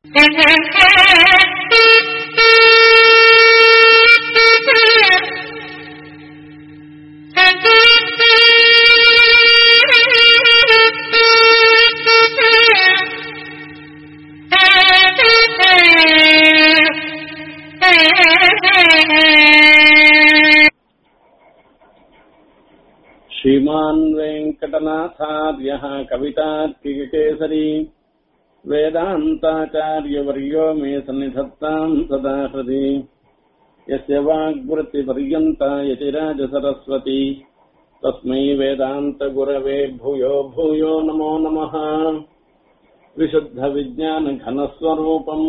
श्रीमान् वेङ्कटनाथार्यः कवितार्किककेसरी वेदान्ताचार्यवर्यो मे सन्निधत्ताम् सदा हृदि यस्य वाग्वृत्तिपर्यन्ता यतिराजसरस्वती तस्मै वेदान्तगुरवे भूयो भूयो नमो नमः विशुद्धविज्ञानघनस्वरूपम्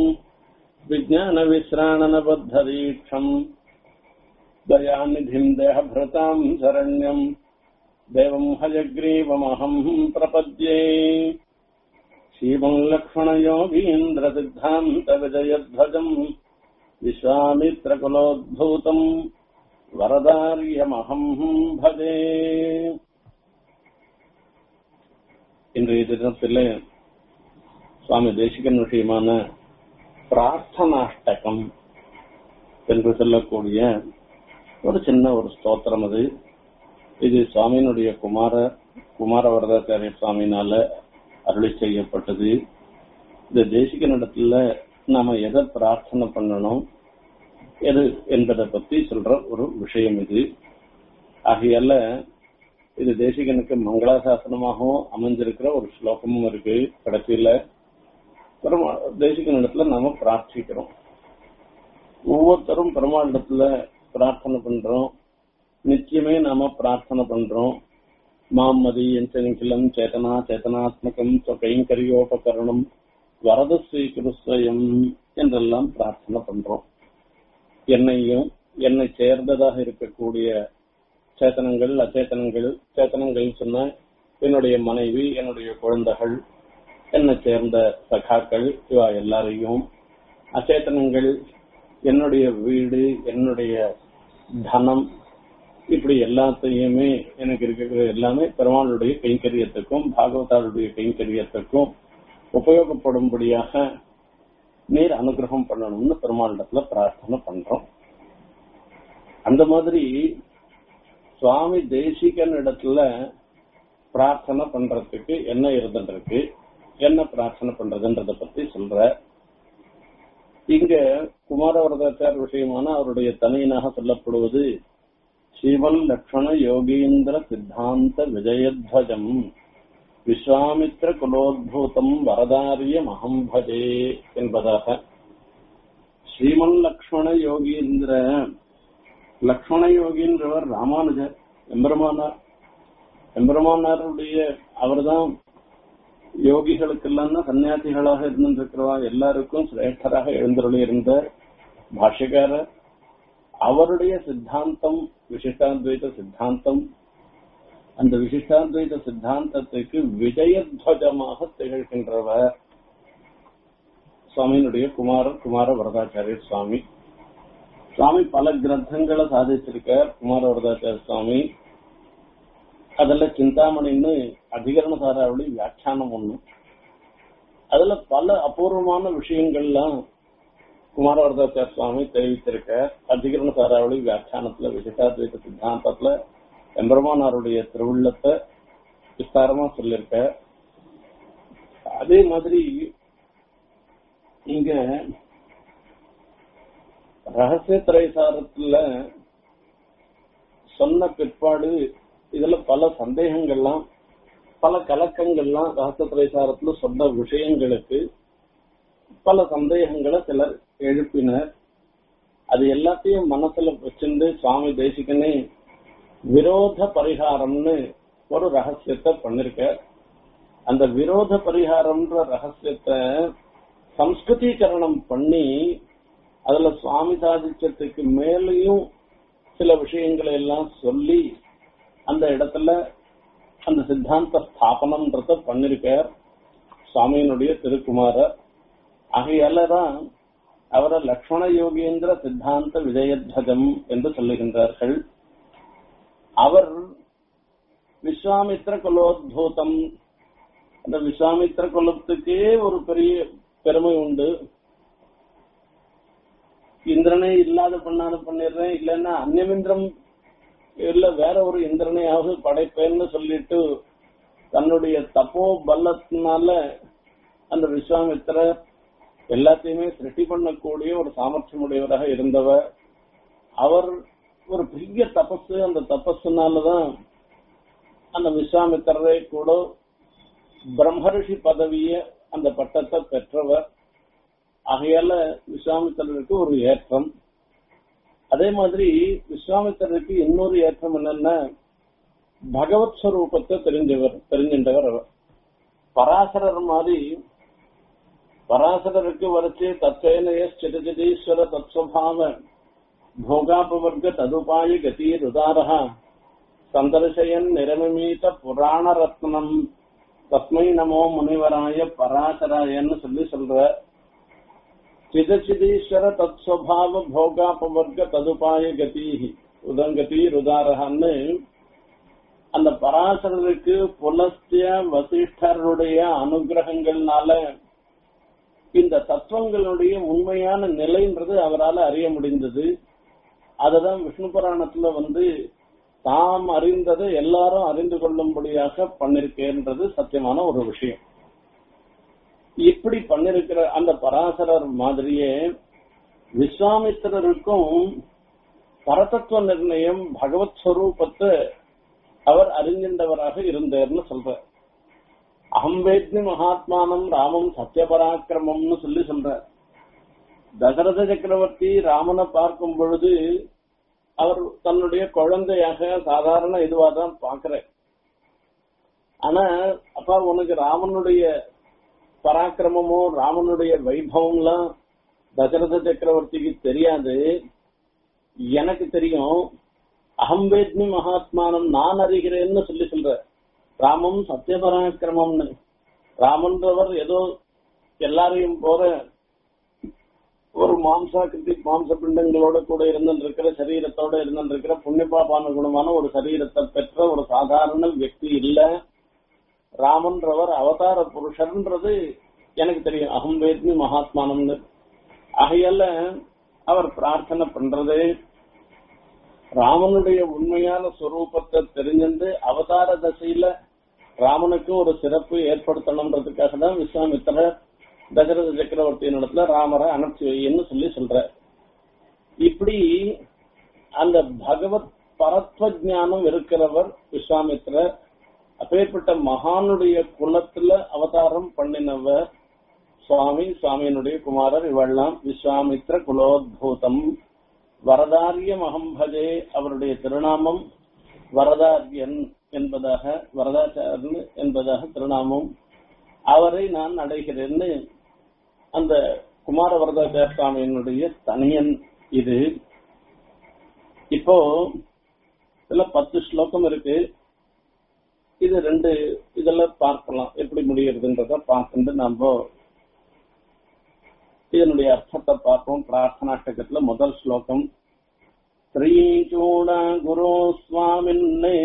विज्ञानविश्राणनबद्धदीक्षम् दयानिधिम् देहभृताम् शरण्यम् देवम् हयग्रीवमहम् प्रपद्ये श्रीमल्लक्ष्मणयोगीन्द्रसिद्धान्तविजयध्वजम् विश्वामित्रकुलोद्भूतम् வரதாரியமகம் பஜே இன்றைய தினத்தில் சுவாமி தேசிகன் விஷயமான பிரார்த்தனாஷ்டகம் என்று சொல்லக்கூடிய ஒரு சின்ன ஒரு ஸ்தோத்திரம் அது இது சுவாமியினுடைய குமார குமார வரதாச்சாரிய சுவாமினால அருளி செய்யப்பட்டது இந்த தேசிகனிடத்துல நாம எதை பிரார்த்தனை பண்ணணும் எது என்பதை பத்தி சொல்ற ஒரு விஷயம் இது ஆகையால இது தேசிகனுக்கு மங்களாசாசனமாகவும் அமைஞ்சிருக்கிற ஒரு ஸ்லோகமும் இருக்கு கடைசியில பெருமா தேசிகனிடத்துல நாம பிரார்த்திக்கிறோம் ஒவ்வொருத்தரும் பெருமாளிடத்துல பிரார்த்தனை பண்றோம் நிச்சயமே நாம பிரார்த்தனை பண்றோம் மாமதி எஞ்சனிகிலம் சேதனா சேதனாத்மகம் கைங்கரியோபகரணம் வரத ஸ்ரீகிருஸ்வயம் என்றெல்லாம் பிரார்த்தனை பண்றோம் என்னையும் என்னை சேர்ந்ததாக இருக்கக்கூடிய சேத்தனங்கள் அச்சேத்தனங்கள் சேத்தனங்கள் சொன்ன என்னுடைய மனைவி என்னுடைய குழந்தைகள் என்னை சேர்ந்த சகாக்கள் இவா எல்லாரையும் அச்சேத்தனங்கள் என்னுடைய வீடு என்னுடைய தனம் இப்படி எல்லாத்தையுமே எனக்கு இருக்கிற எல்லாமே பெருமாளுடைய கைங்கரியத்துக்கும் பாகவதாளுடைய கைங்கரியத்துக்கும் உபயோகப்படும்படியாக நீர் அனுகிரகம் பண்ணணும்னு பெருமாளிடத்துல பிரார்த்தனை பண்றோம் அந்த மாதிரி சுவாமி தேசிகன் இடத்துல பிரார்த்தனை பண்றதுக்கு என்ன இருந்துருக்கு என்ன பிரார்த்தனை பண்றதுன்றத பத்தி சொல்ற இங்க குமாரவரதாச்சார் விஷயமான அவருடைய தனியனாக சொல்லப்படுவது ஸ்ரீவல் லக்ஷ்மண யோகீந்திர சித்தாந்த விஜயத்வஜம் விஸ்வாமித்ர குலோத்பூதம் வரதாரிய மகம் பஜே என்பதாக ஸ்ரீமன் லக்ஷ்மண யோகீந்திர லக்ஷ்மண யோகின்றவர் ராமானுஜர் எம்பெருமானார் எம்பெருமானாருடைய அவர்தான் யோகிகளுக்கெல்லாம் சன்னியாசிகளாக இருந்திருக்கிறவா எல்லாருக்கும் சிரேஷ்டராக எழுந்தருளி இருந்த பாஷ்யக்காரர் அவருடைய சித்தாந்தம் விசிஷ்டாத்வைத சித்தாந்தம் அந்த விசிஷ்டாத்வைத சித்தாந்தத்துக்கு விஜயத்வஜமாக திகழ்கின்றவர் சுவாமியினுடைய குமாரர் குமார வரதாச்சாரியர் சுவாமி சுவாமி பல கிரந்தங்களை சாதிச்சிருக்கார் குமார வரதாச்சாரிய சுவாமி அதுல சிந்தாமணின்னு அதிகரண சாராவளி வியாக்கியானம் ஒண்ணு அதுல பல அபூர்வமான விஷயங்கள்லாம் குமாரவரதாச்சார சுவாமி தெரிவித்திருக்க அதிகரண சாராவளி வியாக்கியானத்துல விசிஷ்டாத்வைத சித்தாந்தத்துல எம்பெருமானாருடைய திருவுள்ளத்தை விஸ்தாரமா சொல்லியிருக்க அதே மாதிரி இங்க ரகசிய திரைசாரத்துல சொன்ன பிற்பாடு இதுல பல சந்தேகங்கள்லாம் பல கலக்கங்கள்லாம் ரகசிய திரைசாரத்துல சொன்ன விஷயங்களுக்கு பல சந்தேகங்களை சிலர் எழுப்பினர் அது எல்லாத்தையும் மனசுல வச்சிருந்து சுவாமி தேசிகனே விரோத பரிகாரம்னு ஒரு ரகசியத்தை பண்ணிருக்க அந்த விரோத பரிகாரம்ன்ற ரகசியத்தை சம்ஸ்கிருதீகரணம் பண்ணி அதுல சுவாமி சாதிச்சத்துக்கு மேலேயும் சில விஷயங்களை எல்லாம் சொல்லி அந்த இடத்துல அந்த சித்தாந்த ஸ்தாபனம்ன்றத பண்ணிருக்கார் சுவாமியினுடைய திருக்குமாரர் ஆகையாலதான் அவரை லக்ஷ்மண யோகேந்திர சித்தாந்த விஜயத்வஜம் என்று சொல்லுகின்றார்கள் அவர் விஸ்வாமித்ர குலோத்பூதம் அந்த விஸ்வாமித்ர குலத்துக்கே ஒரு பெரிய பெருமை உண்டு இந்திரனே இல்லாத பண்ணாத பண்ணிடுறேன் இல்லைன்னா அந்நியமிந்திரம் இல்ல வேற ஒரு இந்திரனையாவது படைப்பேன்னு சொல்லிட்டு தன்னுடைய தப்போ பலத்தினால அந்த விஸ்வாமித்திரர் எல்லாத்தையுமே சிருஷ்டி பண்ணக்கூடிய ஒரு சாமர்த்தியம் உடையவராக இருந்தவர் அவர் ஒரு பெரிய தபசு அந்த தபஸுனாலதான் அந்த விஸ்வாமித்திரரை கூட பிரம்மரிஷி பதவிய அந்த பட்டத்தை பெற்றவர் ஆகையால விஸ்வாமித்திரருக்கு ஒரு ஏற்றம் அதே மாதிரி விஸ்வாமித்திரருக்கு இன்னொரு ஏற்றம் என்னன்னா பகவத் ஸ்வரூபத்தை தெரிஞ்சவர் தெரிஞ்சின்றவர் அவர் பராசரர் மாதிரி பராசரருக்கு வரைச்சு தத்வேனய சிதஜதீஸ்வர தத்வபாவ भोगापवर्ग तदुपाय गतिरुदारः சந்தர்சயன் நிரமமீத புராண ரத்னம் தஸ்மை நமோ முனிவராய பராசராயன்னு சொல்லி சொல்ற சிதச்சிதீஸ்வர தத்ஸ்வபாவ போகாபவர்க்க ததுபாய கதி உதங்கதி ருதாரஹன்னு அந்த பராசரருக்கு புலஸ்திய வசிஷ்டருடைய அனுகிரகங்கள்னால இந்த தத்துவங்களுடைய உண்மையான நிலைன்றது அவரால் அறிய முடிந்தது அததான் விஷ்ணு புராணத்துல வந்து தாம் அறிந்ததை எல்லாரும் அறிந்து கொள்ளும்படியாக பண்ணிருக்கேன்றது சத்தியமான ஒரு விஷயம் இப்படி பண்ணிருக்கிற அந்த பராசரர் மாதிரியே விஸ்வாமித்திரருக்கும் பரதத்துவ நிர்ணயம் பகவத் ஸ்வரூபத்தை அவர் அறிஞ்சின்றவராக இருந்தார்னு சொல்ற அகம்பேத்னி மகாத்மானம் ராமம் சத்தியபராக்கிரமம்னு சொல்லி சொல்ற தசரத சக்கரவர்த்தி ராமனை பார்க்கும் பொழுது அவர் தன்னுடைய குழந்தையாக சாதாரண இதுவா தான் பாக்குற ஆனா அப்பா உனக்கு ராமனுடைய பராக்கிரமமோ ராமனுடைய வைபவம்லாம் தசரத சக்கரவர்த்திக்கு தெரியாது எனக்கு தெரியும் அகம்பேத்னி மகாத்மானம் நான் அறிகிறேன்னு சொல்லி சொல்ற ராமம் சத்தியபராக்கிரமம்னு ராமன்றவர் ஏதோ எல்லாரையும் போற ஒரு மாம்சாக்கிருதி மாம்ச பிண்டங்களோட கூட இருந்திருக்கிற சரீரத்தோட இருந்திருக்கிற புண்ணியபாபானுகுணமான ஒரு சரீரத்தை பெற்ற ஒரு சாதாரண வியக்தி இல்ல ராமன்றவர் அவதார புருஷர்ன்றது எனக்கு தெரியும் அகம்பேத்னி மகாத்மானம்னு ஆகையால அவர் பிரார்த்தனை பண்றது ராமனுடைய உண்மையான சொரூபத்தை தெரிஞ்சிருந்து அவதார தசையில ராமனுக்கு ஒரு சிறப்பு ஏற்படுத்தணுன்றதுக்காக தான் விஸ்வாமித்திரர் தசரத சக்கரவர்த்தியின் இடத்துல ராமரை அனுப்பிச்சு வைன்னு சொல்லி சொல்ற இப்படி அந்த பகவத் பரத்வ ஞானம் இருக்கிறவர் விஸ்வாமித்திரர் அப்பேற்பட்ட மகானுடைய குலத்துல அவதாரம் பண்ணினவர் சுவாமி சுவாமியினுடைய குமாரர் இவெல்லாம் விஸ்வாமித்ர குலோத்பூதம் வரதாரிய மகம்பஜே அவருடைய திருநாமம் வரதாரியன் என்பதாக வரதாச்சாரன் என்பதாக திருநாமம் அவரை நான் அடைகிறேன்னு அந்த குமார வரதாச்சார சுவாமியினுடைய தனியன் இது இப்போ இதுல பத்து ஸ்லோகம் இருக்கு இது ரெண்டு இதெல்லாம் பார்க்கலாம் எப்படி முடியறதுன்றத பார்த்துட்டு நாம இதனுடைய அர்த்தத்தை பார்ப்போம் பிரார்த்தனாஷ்டகத்துல முதல் ஸ்லோகம் ஸ்ரீசூட குரு சுவாமின்னே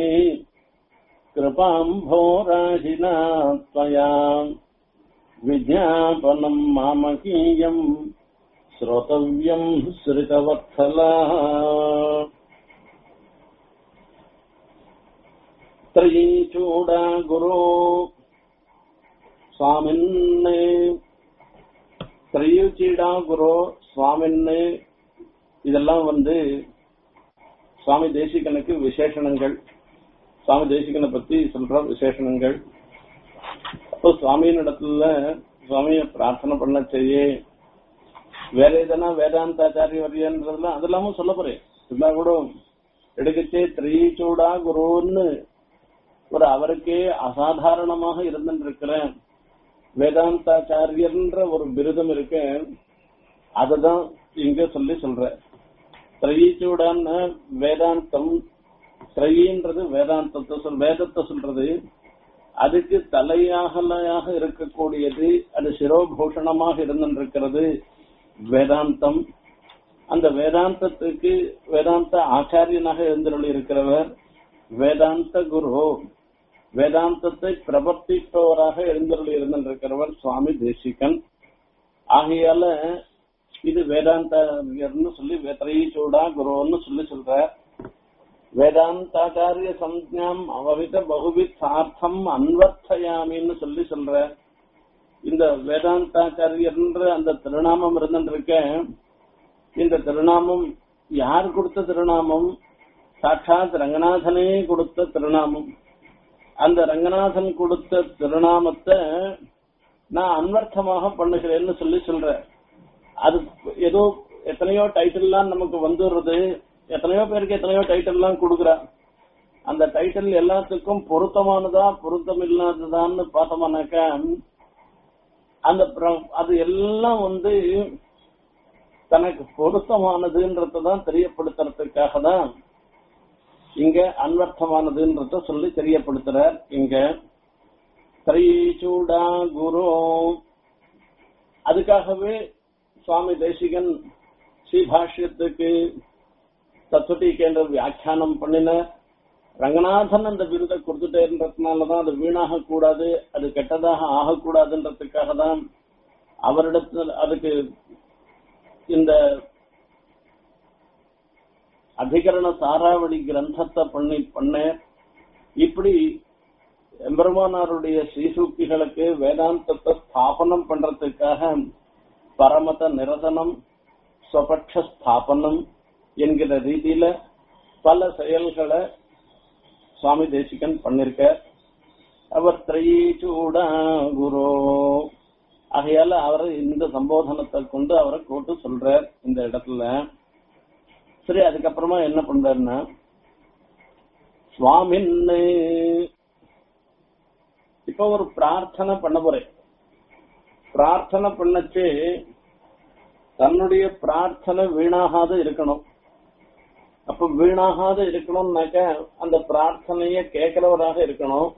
கிருபாம்போராஜினா त्वया विज्ञापनम् मामकीयम् श्रोतव्यम् श्रितवत्सला त्रयीचूडा गुरु स्वामिन्ने திரையுச்சீடா குரு சுவாமின்னு இதெல்லாம் வந்து சுவாமி தேசிகனுக்கு விசேஷணங்கள் சுவாமி தேசிகனை பத்தி சொல்ற விசேஷணங்கள் அப்போ சுவாமியின் இடத்துல சுவாமிய பிரார்த்தனை பண்ண செய்ய வேற எதனா வேதாந்தாச்சாரிய வரியன்றதுலாம் அதெல்லாமும் சொல்ல போறேன் இதெல்லாம் கூட எடுக்கச்சே திரைச்சூடா குருன்னு ஒரு அவருக்கே அசாதாரணமாக இருந்துருக்கிறேன் வேதாந்தாச்சாரியன்ற ஒரு பிருதம் இருக்கு அததான் இங்க சொல்லி சொல்ற திரைச்சூடான்னு வேதாந்தம் திரையின்றது வேதாந்தத்தை சொல் வேதத்தை சொல்றது அதுக்கு தலையாகலையாக இருக்கக்கூடியது அது சிரோபூஷணமாக இருந்திருக்கிறது வேதாந்தம் அந்த வேதாந்தத்துக்கு வேதாந்த ஆச்சாரியனாக எழுந்தருள் இருக்கிறவர் வேதாந்த குரு வேதாந்தத்தை பிரவர்த்திப்பவராக எழுந்தருள் இருந்திருக்கிறவர் சுவாமி தேசிகன் ஆகையால இது வேதாந்தன்னு சொல்லி வேத்திரைச்சூடா குருன்னு சொல்லி சொல்ற வேதாந்தாச்சாரிய சஞ்ஞாம் அவவித பகுவித் சார்த்தம் அன்வர்த்தயாமின்னு சொல்லி சொல்ற இந்த வேதாந்தாச்சாரியன்ற அந்த திருநாமம் இருந்துருக்க இந்த திருநாமம் யார் கொடுத்த திருநாமம் சாட்சாத் ரங்கநாதனே கொடுத்த திருநாமம் அந்த ரங்கநாதன் கொடுத்த திருநாமத்தை நான் அன்வர்த்தமாக பண்ணுகிறேன்னு சொல்லி சொல்றேன் அது ஏதோ எத்தனையோ டைட்டில்லாம் நமக்கு வந்துடுறது எத்தனையோ பேருக்கு எத்தனையோ டைட்டில்லாம் கொடுக்குறா அந்த டைட்டில் எல்லாத்துக்கும் பொருத்தமானதா பொருத்தம் இல்லாததான்னு பார்த்தோம்னாக்கா அந்த அது எல்லாம் வந்து தனக்கு பொருத்தமானதுன்றதான் தெரியப்படுத்துறதுக்காக தான் இங்க அன்வர்த்தமானதுன்றத சொல்லி தெரியப்படுத்துறார் இங்க திரைச்சூடா குரு அதுக்காகவே சுவாமி தேசிகன் ஸ்ரீபாஷ்யத்துக்கு தத்துவட்டிக்கேன்ற வியாக்கியானம் பண்ணின ரங்கநாதன் அந்த விருதை கொடுத்துட்டேன்றதுனாலதான் அது வீணாக கூடாது அது கெட்டதாக ஆகக்கூடாதுன்றதுக்காக தான் அவரிடத்தில் அதுக்கு இந்த அதிகரண சாராவளி கிரந்தத்தை பண்ணி பண்ண இப்படி எம்பெருமானாருடைய ஸ்ரீசூக்திகளுக்கு வேதாந்தத்தை ஸ்தாபனம் பண்றதுக்காக பரமத நிரதனம் ஸ்வபக்ஷ ஸ்தாபனம் என்கிற ரீதியில பல செயல்களை சுவாமி தேசிகன் பண்ணிருக்க அவர் திரையீச்சூடா குரு ஆகையால அவர் இந்த சம்போதனத்தை கொண்டு அவரை கூட்டு சொல்றார் இந்த இடத்துல சரி அதுக்கப்புறமா என்ன பண்றாருன்னா சுவாமின்னு இப்ப ஒரு பிரார்த்தனை பண்ண போறேன் பிரார்த்தனை பண்ணச்சு தன்னுடைய பிரார்த்தனை வீணாகாத இருக்கணும் அப்ப வீணாகாத இருக்கணும்னாக்க அந்த பிரார்த்தனைய கேட்கிறவராக இருக்கணும்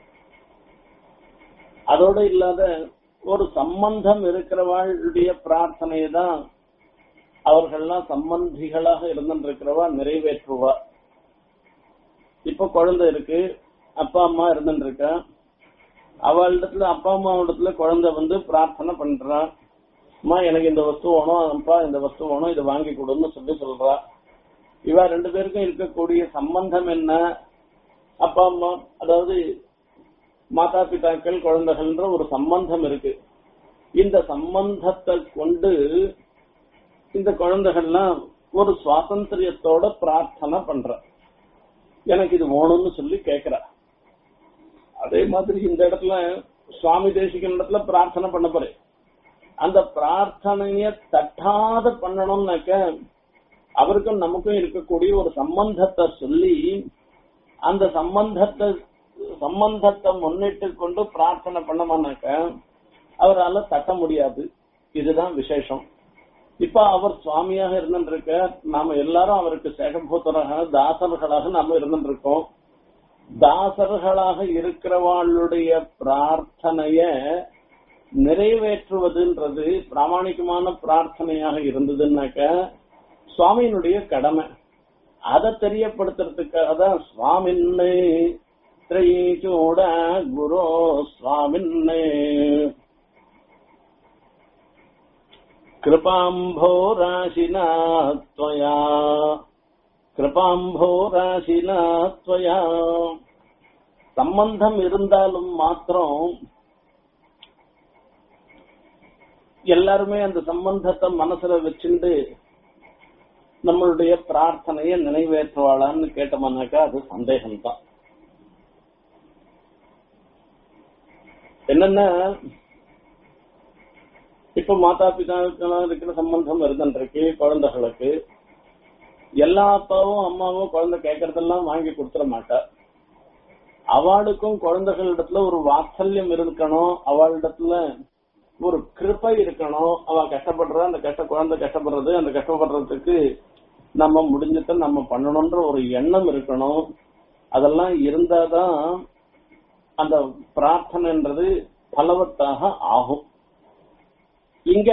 அதோட இல்லாத ஒரு சம்பந்தம் இருக்கிறவாளுடைய பிரார்த்தனையை தான் அவர்கள்லாம் சம்பந்திகளாக இருந்துருக்கிறவா நிறைவேற்றுவா இப்ப குழந்தை இருக்கு அப்பா அம்மா இருந்துருக்கா அவளிடத்துல அப்பா அம்மா இடத்துல குழந்தை வந்து பிரார்த்தனை பண்றான் அம்மா எனக்கு இந்த வஸ்து வேணும் அப்பா இந்த வஸ்து வேணும் இதை வாங்கி கொடுன்னு சொல்லி சொல்றா இவ ரெண்டு பேருக்கும் இருக்கக்கூடிய சம்பந்தம் என்ன அப்பா அம்மா அதாவது மாதா பிதாக்கள் குழந்தைகள்ன்ற ஒரு சம்பந்தம் இருக்கு இந்த சம்பந்தத்தை கொண்டு இந்த குழந்தைகள்லாம் ஒரு சுவாதந்திரியத்தோட பிரார்த்தனை பண்ற எனக்கு இது வேணும்னு சொல்லி கேக்குற அதே மாதிரி இந்த இடத்துல சுவாமி தேசிகன் இடத்துல பிரார்த்தனை பண்ண போறேன் அந்த பிரார்த்தனைய தட்டாத பண்ணணும்னாக்க அவருக்கும் நமக்கும் இருக்கக்கூடிய ஒரு சம்பந்தத்தை சொல்லி அந்த சம்பந்தத்தை சம்பந்தத்தை முன்னிட்டு கொண்டு பிரார்த்தனை பண்ணமானாக்க அவரால் தட்ட முடியாது இதுதான் விசேஷம் இப்ப அவர் சுவாமியாக இருந்துருக்க நாம எல்லாரும் அவருக்கு சேகபூத்தராக தாசர்களாக நாம இருந்துருக்கோம் தாசர்களாக இருக்கிறவாளுடைய பிரார்த்தனைய நிறைவேற்றுவதுன்றது பிராமணிகமான பிரார்த்தனையாக இருந்ததுன்னாக்க சுவாமியினுடைய கடமை அதை தெரியப்படுத்துறதுக்காக தான் சுவாமின்னு திரைச்சூட குரு சுவாமின்னு कृपाम्भोराशिना त्वया கிருபாம்போராசினா துவயா சம்பந்தம் இருந்தாலும் மாத்திரம் எல்லாருமே அந்த சம்பந்தத்தை மனசுல வச்சுண்டு நம்மளுடைய பிரார்த்தனைய நிறைவேற்றுவாளான்னு கேட்டோம்னாக்கா அது சந்தேகம்தான் என்னன்னா இப்ப மாதா பிதாக்கெல்லாம் இருக்கிற சம்பந்தம் இருந்துருக்கு குழந்தைகளுக்கு எல்லா அப்பாவும் அம்மாவும் குழந்தை கேட்கறதெல்லாம் வாங்கி கொடுத்துட மாட்டா அவளுக்கும் குழந்தைகளிடத்துல ஒரு வாத்சல்யம் இருக்கணும் அவளிடத்துல ஒரு கிருப்பை இருக்கணும் அவ கஷ்டப்படுற அந்த கஷ்ட குழந்தை கஷ்டப்படுறது அந்த கஷ்டப்படுறதுக்கு நம்ம முடிஞ்சத நம்ம பண்ணணும்ன்ற ஒரு எண்ணம் இருக்கணும் அதெல்லாம் இருந்தாதான் அந்த பிரார்த்தனைன்றது பலவத்தாக ஆகும் இங்க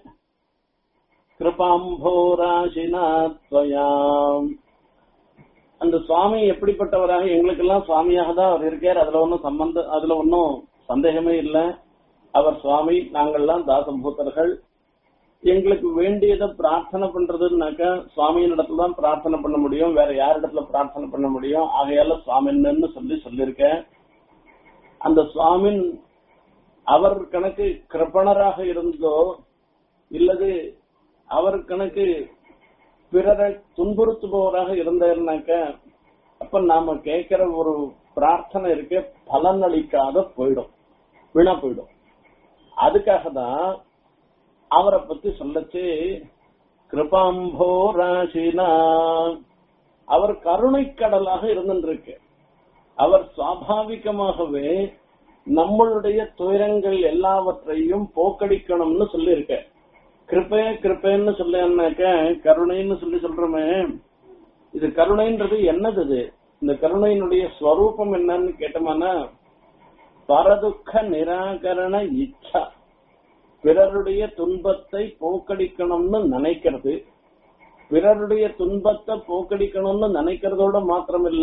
கிருபாம்போராசினா துவயாம் அந்த சுவாமி எப்படிப்பட்டவராக எங்களுக்கெல்லாம் சுவாமியாக தான் அவர் இருக்கார் அதுல ஒன்றும் சம்பந்தம் அதுல ஒன்றும் சந்தேகமே இல்லை அவர் சுவாமி நாங்கள்லாம் தாசபூத்தர்கள் எங்களுக்கு வேண்டியதை பிரார்த்தனை பண்றதுன்னாக்கா சுவாமியின் இடத்துல தான் பிரார்த்தனை பண்ண முடியும் வேற யார் இடத்துல பிரார்த்தனை பண்ண முடியும் ஆகையால சுவாமின்னு சொல்லி சொல்லியிருக்கேன் அந்த சுவாமின் அவர் கணக்கு கிருப்பணராக இருந்தோ இல்லது அவர் கணக்கு பிறரை துன்புறுத்துபவராக இருந்தாருனாக்க அப்ப நாம கேட்கிற ஒரு பிரார்த்தனை இருக்க பலன் அளிக்காத போயிடும் வீணா போயிடும் அதுக்காக தான் அவரை பத்தி சொல்லச்சு கிருபாம்போ ராசினா அவர் கருணை கடலாக இருந்துருக்கு அவர் சுவாபாவிகமாகவே நம்மளுடைய துயரங்கள் எல்லாவற்றையும் போக்கடிக்கணும்னு சொல்லியிருக்க கிருப்பை கிருப்பைன்னு சொன்னாக்க கருணைன்னு சொல்லி சொல்றோமே இது கருணைன்றது என்னது இது இந்த கருணையினுடைய ஸ்வரூபம் என்னன்னு கேட்டோம்னா பரதுக்க நிராகரண இச்சா பிறருடைய துன்பத்தை போக்கடிக்கணும்னு நினைக்கிறது பிறருடைய துன்பத்தை போக்கடிக்கணும்னு நினைக்கிறதோட மாத்திரமில்ல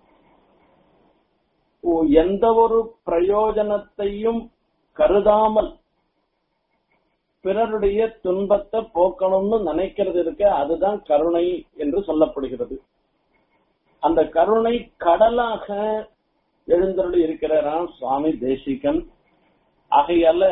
எந்த ஒரு பிரயோஜனத்தையும் கருதாமல் பிறருடைய துன்பத்தை போக்கணும்னு நினைக்கிறது இருக்க அதுதான் கருணை என்று சொல்லப்படுகிறது அந்த கருணை கடலாக எழுந்தருளி இருக்கிறாராம் சுவாமி தேசிகன் ஆகையால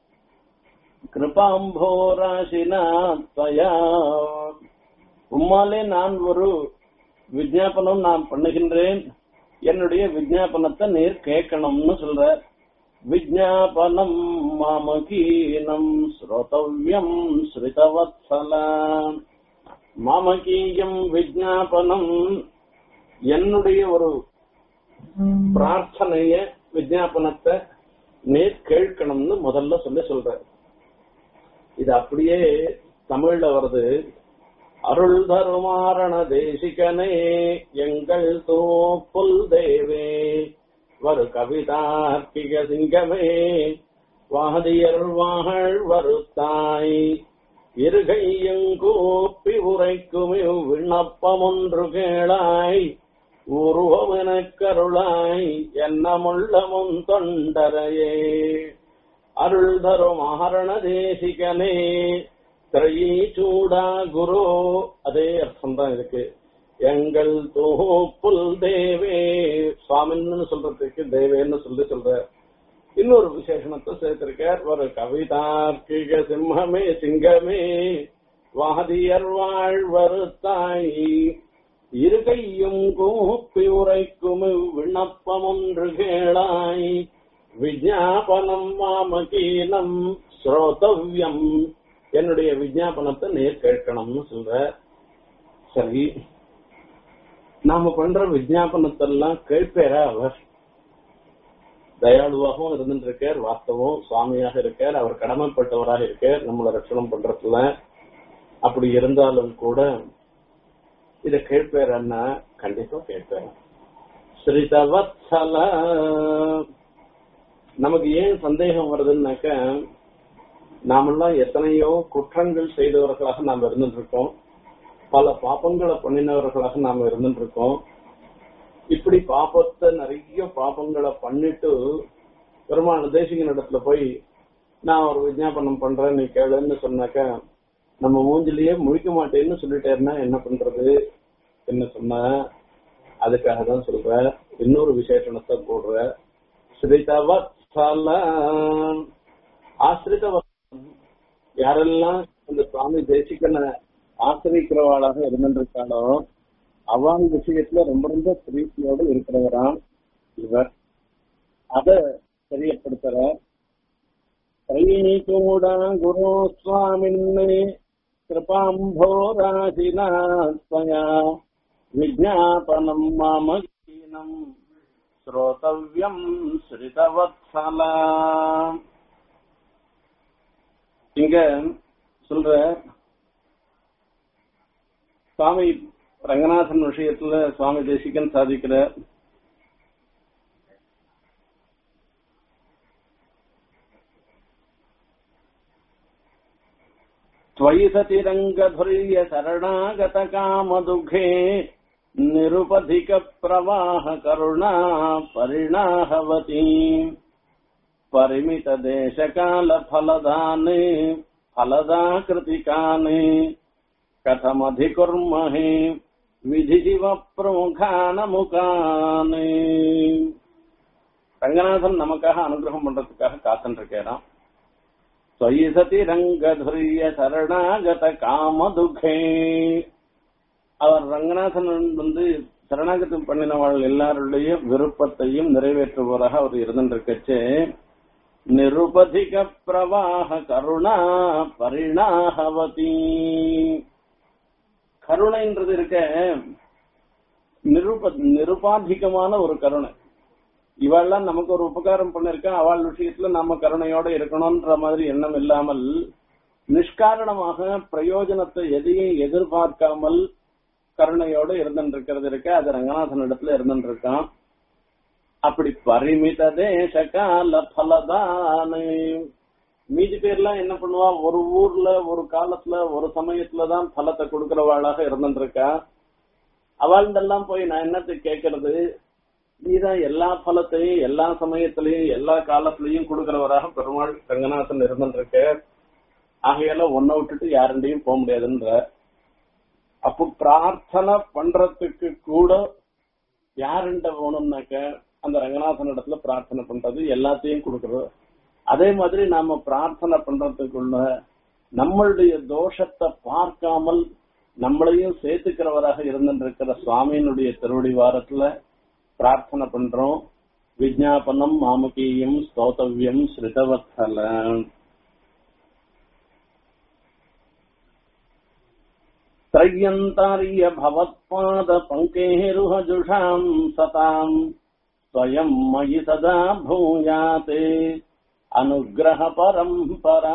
கிருபாம்போராசினா தயா உம்மாலே நான் ஒரு விஜாபனம் நான் பண்ணுகின்றேன் என்னுடைய விஜாபனத்தை நீர் கேட்கணும்னு சொல்ற விஜாபனம் மாமகீனம் ஸ்ரோதவ்யம் ஸ்ருதவத்சல மாமகீயம் விஜாபனம் என்னுடைய ஒரு பிரார்த்தனைய விஜாபனத்தை நேர் கேட்கணும்னு முதல்ல சொல்லி சொல்ற இது அப்படியே தமிழ்ல வருது அருள் தருமாரண தேசிகனே எங்கள் தோப்புல் தேவே வரு கவிதார்க்கிக சிங்கமே வாதியர் வாழ் வருத்தாய் இருகையங்கூப்பி உரைக்கும் விண்ணப்பம் ஒன்று கேளாய் உருவமெனக் கருளாய் என்னமுள்ளமும் தொண்டரையே அருள் தரும் ஆரண தேசிகனே திரையீ சூடா குரு அதே அர்த்தம் தான் இதுக்கு எங்கள் தோப்புல் தேவே சுவாமின்னு சொல்றதுக்கு தேவேன்னு சொல்லி சொல்ற இன்னொரு விசேஷணத்தை சேர்த்திருக்கார் ஒரு கவிதார்க்கிக சிம்மமே சிங்கமே வாதியர் வாழ்வருத்தாய் இருகையும் கூப்பி உரைக்கும் விண்ணப்பம் ஒன்று கேளாய் விஜாபனம் மாமகீனம் ஸ்ரோதவ்யம் என்னுடைய விஜாபனத்தை நேர் கேட்கணும்னு சொல்ற சரி நாம பண்ற விஜாபனத்தெல்லாம் கேட்பேரா அவர் தயாளுவாகவும் இருந்துட்டு இருக்கார் வாஸ்தவம் சுவாமியாக இருக்கார் அவர் கடமைப்பட்டவராக இருக்கார் நம்மளை ரட்சணம் பண்றதுல அப்படி இருந்தாலும் கூட இத கேட்பேரன்னா கண்டிப்பா கேட்பேன் ஸ்ரீதவத்சல நமக்கு ஏன் சந்தேகம் வருதுன்னாக்க நாமெல்லாம் எத்தனையோ குற்றங்கள் செய்தவர்களாக நாம் இருந்துட்டு இருக்கோம் பல பாப்பங்களை பண்ணினவர்களாக நாம் இருந்துட்டு இருக்கோம் இப்படி பாப்பத்தை நிறைய பாப்பங்களை பண்ணிட்டு பெருமாள் தேசிகன் இடத்துல போய் நான் ஒரு விஜாபனம் பண்றேன் நீ கேளுன்னு சொன்னாக்க நம்ம மூஞ்சிலேயே முழிக்க மாட்டேன்னு சொல்லிட்டேன்னா என்ன பண்றது என்ன சொன்ன அதுக்காக தான் சொல்ற இன்னொரு விசேஷணத்தை போடுற ஸ்ரீதவத்சல ஆசிரித யாரெல்லாம் இந்த சுவாமி தேசிகனை ஆசிரிக்கிறவாளாக இருந்திருக்காளோ அவன் விஷயத்துல ரொம்ப ரொம்ப பிரீத்தியோடு இருக்கிறவராம் இவர் அத தெரியப்படுத்துற கூட குரு சுவாமின்னு கிருபாம்போராசினா ஸ்வயா விஜாபனம் மாமகீனம் ஸ்ரோதவ்யம் ஸ்ரிதவத்சல இங்க சொல்ற சுவாமி ரங்கநாதன் விஷயத்துல சுவாமி தேசிகன் சாதிக்கிற त्वयि सतिरङ्गधुर्य शरणागतकामदुःखे निरुपधिकप्रवाह करुणा परिणाहवती परिमित देश काल फलदाने फलदाकृतिकाने कथमधिकुर्महे விதிஜிவ பிரமுகான முகானே ரங்கநாதன் நமக்காக அனுகிரகம் பண்றதுக்காக காத்துட்டு இருக்கிறான் ஸ்வயி சதி ரங்கதுரிய சரணாகத காமதுகே அவர் ரங்கநாதன் வந்து சரணாகதி பண்ணினவாள் எல்லாருடைய விருப்பத்தையும் நிறைவேற்றுபவராக அவர் இருந்திருக்கச்சு நிருபதிக பிரவாக கருணா பரிணாகவதி கருணைன்றது இருக்க நிருப நிருபாதிகமான ஒரு கருணை இவெல்லாம் நமக்கு ஒரு உபகாரம் பண்ணிருக்கா அவள் விஷயத்துல நம்ம கருணையோட இருக்கணும்ன்ற மாதிரி எண்ணம் இல்லாமல் நிஷ்காரணமாக பிரயோஜனத்தை எதையும் எதிர்பார்க்காமல் கருணையோட இருந்துருக்கிறது இருக்க அது ரங்கநாதன் இடத்துல இருந்துருக்கான் அப்படி பரிமித தேச கால பலதானே மீதி பேர்லாம் என்ன பண்ணுவா ஒரு ஊர்ல ஒரு காலத்துல ஒரு சமயத்துலதான் பலத்தை கொடுக்கறவாளாக இருந்துருக்கா அவள்தெல்லாம் போய் நான் என்னத்தை கேட்கறது நீதான் எல்லா பலத்தையும் எல்லா சமயத்திலையும் எல்லா காலத்திலையும் கொடுக்கறவராக பெருமாள் ரங்கநாதன் இருந்துருக்க ஆகையால ஒன்ன விட்டுட்டு யாருண்டையும் போக முடியாதுன்ற அப்போ பிரார்த்தனை பண்றதுக்கு கூட யாருண்ட போகணும்னாக்க அந்த ரங்கநாதன் இடத்துல பிரார்த்தனை பண்றது எல்லாத்தையும் கொடுக்கறது அதே மாதிரி நாம பிரார்த்தனை பண்றதுக்குள்ள நம்மளுடைய தோஷத்தை பார்க்காமல் நம்மளையும் சேர்த்துக்கிறவராக இருந்திருக்கிற சுவாமியினுடைய திருவடி வாரத்துல பிரார்த்தனை பண்றோம் விஜாபனம் மாமகீயம் ஸ்தோதவியம் ஸ்ருதவத்சல त्रय्यन्तार्य भवत्पाद पङ्केरुहजुषाम् सताम् स्वयम् मयि सदा भूयाते அனுகிரக பரம்பரா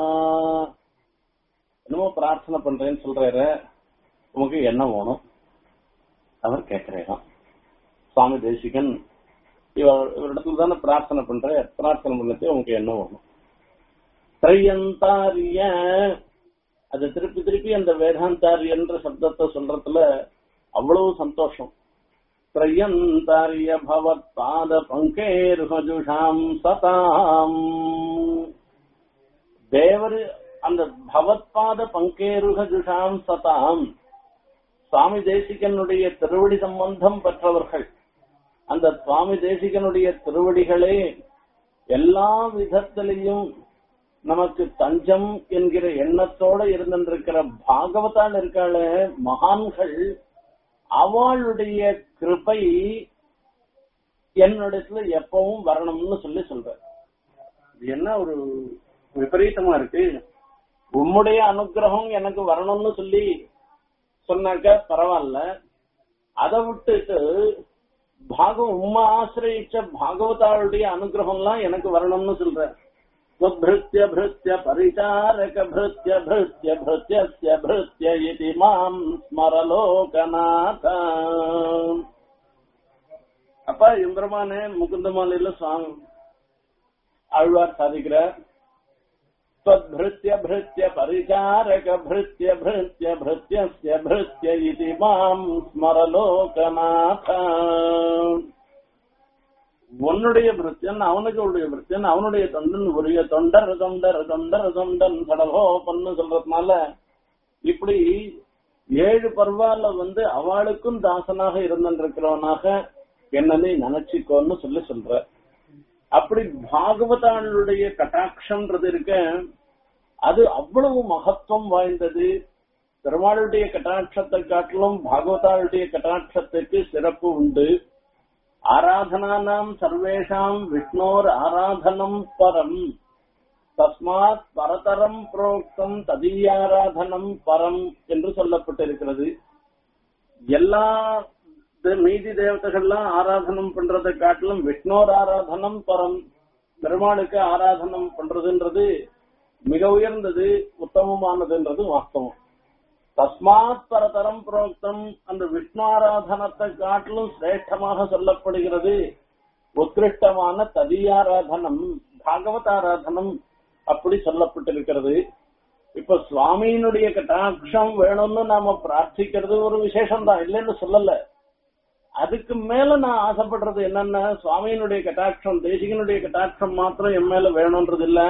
என்னமோ பிரார்த்தனை பண்றேன்னு சொல்றாரு உமக்கு என்ன வேணும் அவர் கேட்கிறேன் சுவாமி தேசிகன் இவர் இவரிடத்துல தானே பிரார்த்தனை பண்ற பிரார்த்தனை பண்ணது உனக்கு என்ன வேணும் திரையந்தாரிய அது திருப்பி திருப்பி அந்த வேதாந்தாரியன்ற சப்தத்தை சொல்றதுல அவ்வளவு சந்தோஷம் त्रयन्तार्य भवत्पाद பங்கேருஹஜுஷாம் சதாம் தேவர் அந்த பவத்பாத பங்கேருஹஜுஷாம் சதாம் சுவாமி தேசிகனுடைய திருவடி சம்பந்தம் பெற்றவர்கள் அந்த சுவாமி தேசிகனுடைய திருவடிகளே எல்லா விதத்திலையும் நமக்கு தஞ்சம் என்கிற எண்ணத்தோட இருந்திருக்கிற பாகவதான் இருக்காள மகான்கள் அவளுடைய கிருபை என்னிடத்துல எப்பவும் வரணும்னு சொல்லி சொல்ற இது என்ன ஒரு விபரீதமா இருக்கு உம்முடைய அனுகிரகம் எனக்கு வரணும்னு சொல்லி சொன்னாக்க பரவாயில்ல அதை விட்டுட்டு பாகம் உம்மா ஆசிரியிச்ச பாகவதாளுடைய அனுகிரகம் எல்லாம் எனக்கு வரணும்னு சொல்ற स्वभृत्य भृत्य परिचारक भृत्य भृत्य भृत्यस्य भृत्य इति माम् ஸ்மரலோகநாத அப்ப இந்திரமானே முகுந்தமாலையில சுவாமி ஆழ்வார் சாதிக்கிறார் त्वद्भृत्य भृत्य परिचारक भृत्य भृत्य भृत्यस्य भृत्य इति माम् ஸ்மரலோகநாத உன்னுடைய பிருத்தியன் அவனுக்கு உடைய பிருத்தியன் அவனுடைய தொண்டன் உரிய தொண்டர் தொண்டர் தொண்டர் தொண்டன் கடலோ பண்ணு சொல்றதுனால இப்படி ஏழு பருவால வந்து அவளுக்கும் தாசனாக இருந்திருக்கிறவனாக என்ன நீ நினைச்சுக்கோன்னு சொல்லி சொல்ற அப்படி பாகவதாளுடைய கட்டாட்சம்ன்றது இருக்க அது அவ்வளவு மகத்துவம் வாய்ந்தது பெருமாளுடைய கட்டாட்சத்தை காட்டிலும் பாகவதாளுடைய கட்டாட்சத்துக்கு சிறப்பு உண்டு ஆராதனானாம் சர்வேஷாம் விஷ்ணோர் ஆராதனம் பரம் தஸ்மாத் பரதரம் புரோக்தம் ததீயாராதனம் பரம் என்று சொல்லப்பட்டிருக்கிறது எல்லா தே- மீதி தேவதைகள்லாம் ஆராதனம் பண்றதை காட்டிலும் விஷ்ணோர் ஆராதனம் பரம் பெருமாளுக்கு ஆராதனம் பண்றதுன்றது மிக உயர்ந்தது உத்தமமானதுன்றது வாஸ்தவம் தஸ்மாத் பரதரம் புரோக்தம் அந்த விஷ்ணு ஆராதனத்தை காட்டிலும் சிரேஷ்டமாக சொல்லப்படுகிறது உத்கிருஷ்டமான ததியாராதனம் பாகவத ஆராதனம் அப்படி சொல்லப்பட்டிருக்கிறது இப்ப சுவாமியினுடைய கட்டாட்சம் வேணும்னு நாம பிரார்த்திக்கிறது ஒரு விசேஷம் தான் இல்லைன்னு சொல்லல அதுக்கு மேல நான் ஆசைப்படுறது என்னன்னா சுவாமியினுடைய கட்டாட்சம் தேசிகனுடைய கட்டாட்சம் மாத்திரம் என் மேல வேணும்ன்றது இல்ல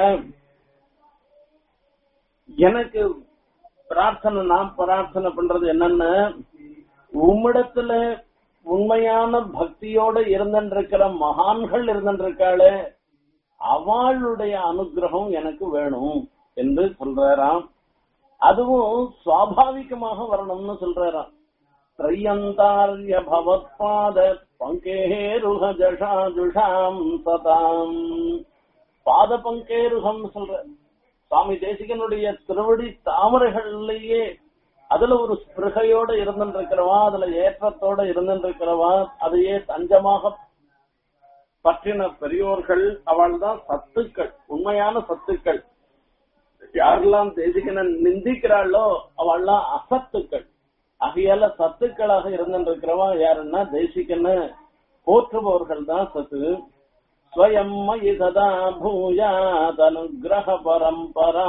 எனக்கு பிரார்த்தனை நான் பிரார்த்தனை பண்றது என்னன்னா உம்மிடத்துல உண்மையான பக்தியோட இருந்திருக்கிற மகான்கள் இருந்திருக்காளே அவளுடைய அனுகிரகம் எனக்கு வேணும் என்று சொல்றாராம் அதுவும் சுவாபாவிகமாக வரணும்னு சொல்றாராம் திரையந்தாரிய பவத்பாத பங்கேருக ஜஷாஜுஷாம் சதாம் பாத பங்கேருகம் சொல்ற சுவாமி தேசிகனுடைய திருவடி தாமரைகள்லயே அதுல ஒரு ஸ்பிருகையோட இருந்திருக்கிறவா அதுல ஏற்றத்தோட இருந்திருக்கிறவா அதையே தஞ்சமாக பற்றின பெரியோர்கள் அவள் தான் சத்துக்கள் உண்மையான சத்துக்கள் யாரெல்லாம் தேசிகனை நிந்திக்கிறாளோ அவள்லாம் அசத்துக்கள் ஆகையால சத்துக்களாக இருந்திருக்கிறவா யாருன்னா தேசிகன்னு போற்றுபவர்கள் தான் சத்து ஸ்வயம் மயி சதா பூயாதனுகிரக பரம்பரா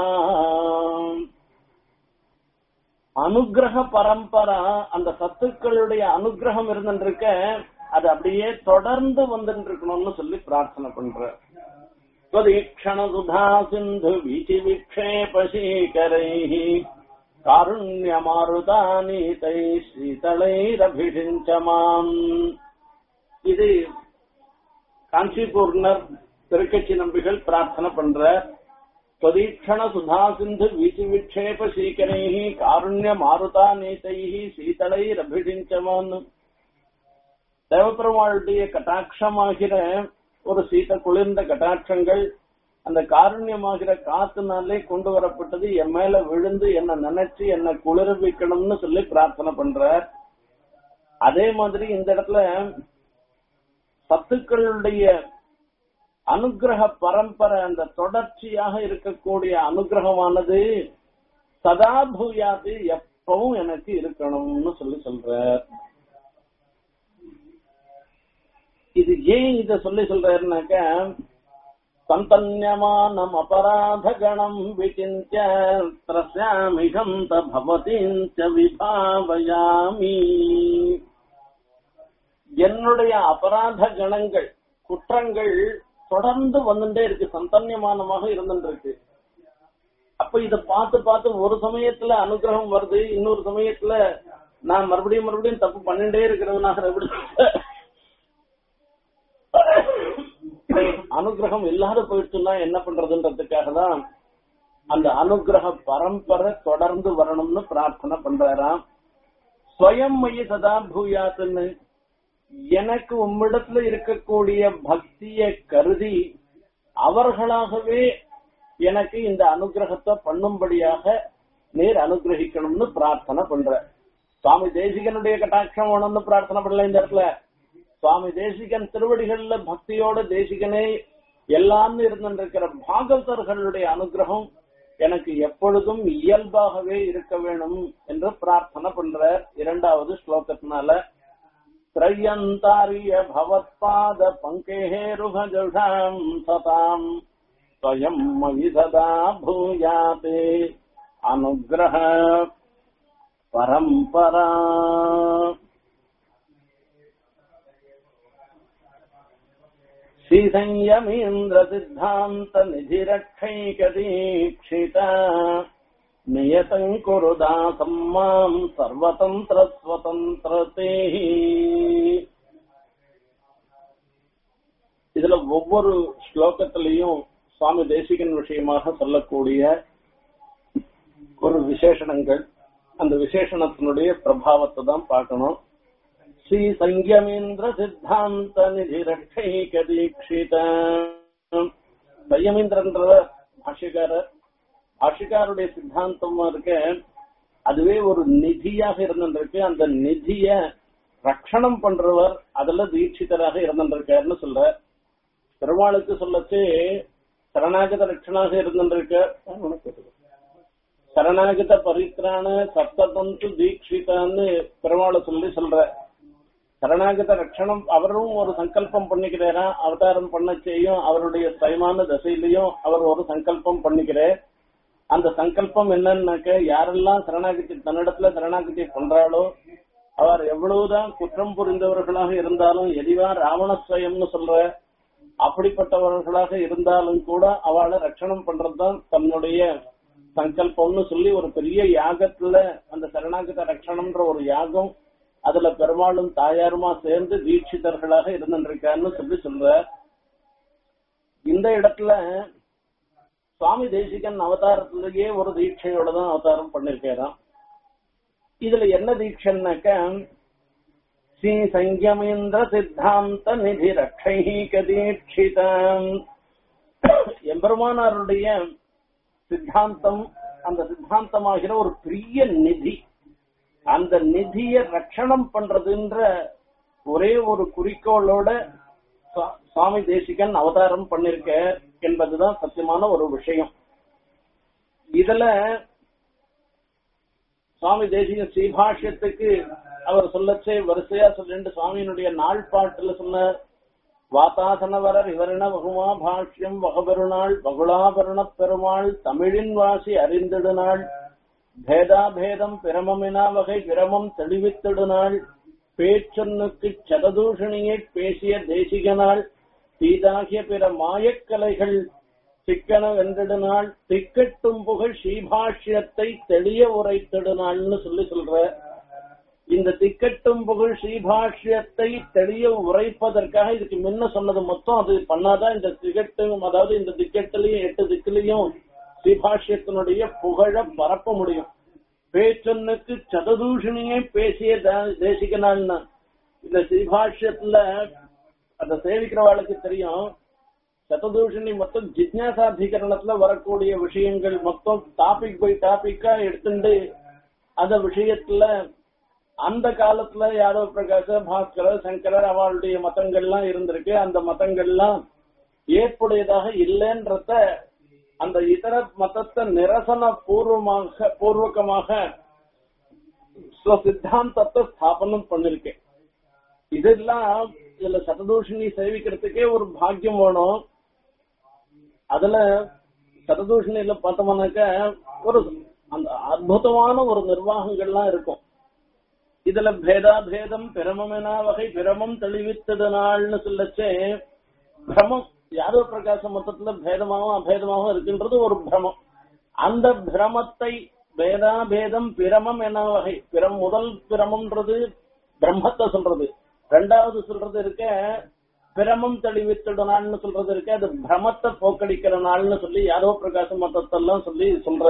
அனுகிரக பரம்பரா அந்த சத்துக்களுடைய அனுகிரகம் இருந்துருக்க அது அப்படியே தொடர்ந்து வந்துட்டு இருக்கணும்னு சொல்லி பிரார்த்தனை பண்ற त्वदीक्षण सुधा सिन्धु वीचि विक्षेपशीकरैः कारुण्यमारुतानीतैः शीतलैरभिषिञ्च माम् இது காஞ்சிபூர்ணர் திருக்கட்சி நம்பிகள் பிரார்த்தனை பண்ற त्वदीक्षण सुधा सिन्धु वीचि विक्षेप शीकरैः कारुण्य मारुता நீதைः சீதளைரபிஷிஞ்சமான் தேவப்பெருமாளுடைய கட்டாட்சமாகிற ஒரு சீத குளிர்ந்த கட்டாட்சங்கள் அந்த காருண்யமாகிற காத்துனாலே கொண்டு வரப்பட்டது என் மேல விழுந்து என்ன நினைச்சு என்ன குளிர்விக்கணும்னு சொல்லி பிரார்த்தனை பண்றார் அதே மாதிரி இந்த இடத்துல சத்துக்களுடைய அனுகிரக பரம்பரை அந்த தொடர்ச்சியாக இருக்கக்கூடிய அனுகிரகமானது சதா பூயாது எப்பவும் எனக்கு இருக்கணும்னு சொல்லி சொல்றார் இது ஏன் இத சொல்லி சொல்றாருனாக்க சந்தன்யமானம் அபராத கணம் விசிந்திய திரஸ்யாமிகம் பவதிஞ்ச விபாவயாமி என்னுடைய அபராத கணங்கள் குற்றங்கள் தொடர்ந்து வந்துட்டே இருக்கு சந்தன்யமானமாக இருந்துட்டு இருக்கு அப்ப இத பார்த்து பார்த்து ஒரு சமயத்துல அனுகிரகம் வருது இன்னொரு சமயத்துல நான் மறுபடியும் மறுபடியும் தப்பு பண்ணிட்டே இருக்கிறவனாக எப்படி அனுகிரகம் இல்லாத போயிடுச்சுன்னா என்ன பண்றதுன்றதுக்காக தான் அந்த அனுகிரக பரம்பரை தொடர்ந்து வரணும்னு பிரார்த்தனை பண்றாராம் ஸ்வயம் மைய சதா பூயாத்துன்னு எனக்கு உம்மிடத்துல இருக்கக்கூடிய பக்திய கருதி அவர்களாகவே எனக்கு இந்த அனுகிரகத்தை பண்ணும்படியாக நீர் அனுகிரகிக்கணும்னு பிரார்த்தனை பண்ற சுவாமி தேசிகனுடைய கட்டாட்சம் வேணும்னு பிரார்த்தனை பண்ணல இந்த இடத்துல சுவாமி தேசிகன் திருவடிகள்ல பக்தியோட தேசிகனே எல்லாம் இருந்திருக்கிற பாகவதர்களுடைய அனுகிரகம் எனக்கு எப்பொழுதும் இயல்பாகவே இருக்க வேணும் என்று பிரார்த்தனை பண்ற இரண்டாவது ஸ்லோகத்தினால திரையந்தாரிய பவத்பாத பங்கேருகஜாம் சதாம் ஸ்வயம் மயி சதா பூயாதே அனுகிரக பரம்பரா श्रीसंयमीन्द्रसिद्धान्तनिधिरक्षैकदीक्षित नियतम् कुरु दासम् माम् सर्वतन्त्रस्वतन्त्रतेः இதுல ஒவ்வொரு ஸ்லோகத்திலையும் சுவாமி தேசிகன் விஷயமாக சொல்லக்கூடிய ஒரு விசேஷணங்கள் அந்த விசேஷணத்தினுடைய பிரபாவத்தை தான் பார்க்கணும் ஸ்ரீ சங்கமேந்திர சித்தாந்த நிதி ரட்சைக தீட்சித சயமேந்திரன்ற பாஷ்யக்காரர் பாஷ்யக்காருடைய சித்தாந்தமா இருக்க அதுவே ஒரு நிதியாக இருந்திருக்கு அந்த நிதிய ரட்சணம் பண்றவர் அதுல தீட்சிதராக இருந்திருக்காருன்னு சொல்ற பெருமாளுக்கு சொல்லச்சு சரணாகத ரட்சணாக இருந்திருக்க சரணாகத பரித்ரான சப்ததந்து தீட்சிதான்னு பெருமாளை சொல்லி சொல்ற சரணாகத ரட்சணம் அவரும் ஒரு சங்கல்பம் பண்ணிக்கிறாரா அவதாரம் பண்ண செய்யும் அவருடைய சுயமான தசையிலையும் அவர் ஒரு சங்கல்பம் பண்ணிக்கிறார் அந்த சங்கல்பம் என்னன்னாக்க யாரெல்லாம் சரணாகதி தன்னிடத்துல சரணாகதி பண்றாளோ அவர் எவ்வளவுதான் குற்றம் புரிந்தவர்களாக இருந்தாலும் எதிவா ராவணஸ்வயம்னு சொல்ற அப்படிப்பட்டவர்களாக இருந்தாலும் கூட அவளை ரட்சணம் பண்றதுதான் தன்னுடைய சங்கல்பம்னு சொல்லி ஒரு பெரிய யாகத்துல அந்த சரணாகத ரட்சணம்ன்ற ஒரு யாகம் அதுல பெருமாளும் தாயாருமா சேர்ந்து தீட்சிதர்களாக இருந்துருக்கான்னு சொல்லி சொல்ற இந்த இடத்துல சுவாமி தேசிகன் அவதாரத்திலேயே ஒரு தீட்சையோட தான் அவதாரம் பண்ணிருக்காராம் இதுல என்ன தீட்சைன்னாக்க ஸ்ரீ சங்கமேந்திர சித்தாந்த நிதி ரட்சைக தீட்சிதம் எம்பெருமானாருடைய சித்தாந்தம் அந்த சித்தாந்தமாகிற ஒரு பெரிய நிதி அந்த நிதியை ரட்சணம் பண்றதுன்ற ஒரே ஒரு குறிக்கோளோட சுவா- சுவாமி தேசிகன் அவதாரம் பண்ணிருக்க என்பதுதான் சத்தியமான ஒரு விஷயம் இதுல சுவாமி தேசிகன் ஸ்ரீபாஷ்யத்துக்கு அவர் சொல்லச்சே வரிசையா சொல்லிட்டு சுவாமியினுடைய நாள் பாட்டுல சொன்னார் வாத்தாசனவரர் இவரின வகுமா பாஷ்யம் வகபெருநாள் வகுளாபரணப் பெருமாள் தமிழின் வாசி அறிந்திடுநாள் பேதாபேதம் பிரமமினா வகை பிரமம் தெளிவித்திடுநாள் பேச்சொன்னுக்கு சததூஷணியை பேசிய தேசிகனாள் தீதாகிய பிற மாயக்கலைகள் சிக்கன வென்றிடுநாள் திக்கட்டும் புகழ் ஸ்ரீபாஷ்யத்தை தெளிய உரைத்திடுநாள்னு சொல்லி சொல்ற இந்த திக்கட்டும் புகழ் ஸ்ரீபாஷ்யத்தை தெளிய உரைப்பதற்காக இதுக்கு முன்ன சொன்னது மொத்தம் அது பண்ணாதான் இந்த திகட்டும் அதாவது இந்த திக்கட்டிலையும் எட்டு திக்கிலையும் ஸ்ரீபாஷ்யத்தினுடைய புகழ பரப்ப முடியும் பேச்சொன்னுக்கு சததூஷணியை பேசிய தே- தேசிகனாள்னா இந்த ஸ்ரீபாஷ்யத்துல அந்த சேவிக்கிறவாளுக்கு தெரியும் சததூஷணி மொத்தம் ஜிக்ஞாசாதிகரணத்துல வரக்கூடிய விஷயங்கள் மொத்தம் டாபிக் பை டாபிக்கா எடுத்துட்டு அந்த விஷயத்துல அந்த காலத்துல யாதவ பிரகாச பாஸ்கரர் சங்கரர் அவளுடைய மதங்கள்லாம் இருந்திருக்கு அந்த மதங்கள்லாம் ஏற்புடையதாக இல்லைன்றத அந்த இதர மதத்தை நிரசன பூர்வமாக பூர்வகமாக ஸ்வ சித்தாந்தத்தை ஸ்தாபனம் பண்ணிருக்கேன் இதெல்லாம் இதுல சததூஷணி சேவிக்கிறதுக்கே ஒரு பாக்கியம் வேணும் அதுல சததூஷணியில பார்த்தோம்னாக்க ஒரு அந்த அற்புதமான ஒரு நிர்வாகங்கள்லாம் இருக்கும் இதுல பேதாபேதம் பிரமமெனா வகை பிரமம் தெளிவித்ததனால்னு சொல்லச்சே பிரமம் யாதவ பிரகாச மொத்தத்துல பேதமாகவும் அபேதமாகவும் இருக்கின்றது ஒரு பிரமம் அந்த பிரமத்தை பேதாபேதம் பிரமம் என வகை பிரம் முதல் பிரமம்ன்றது பிரம்மத்தை சொல்றது ரெண்டாவது சொல்றது இருக்க பிரமம் தெளிவித்திட நாள்னு சொல்றது இருக்க அது பிரமத்தை போக்கடிக்கிற நாள்னு சொல்லி யாதவ பிரகாச மொத்தத்தெல்லாம் சொல்லி சொல்ற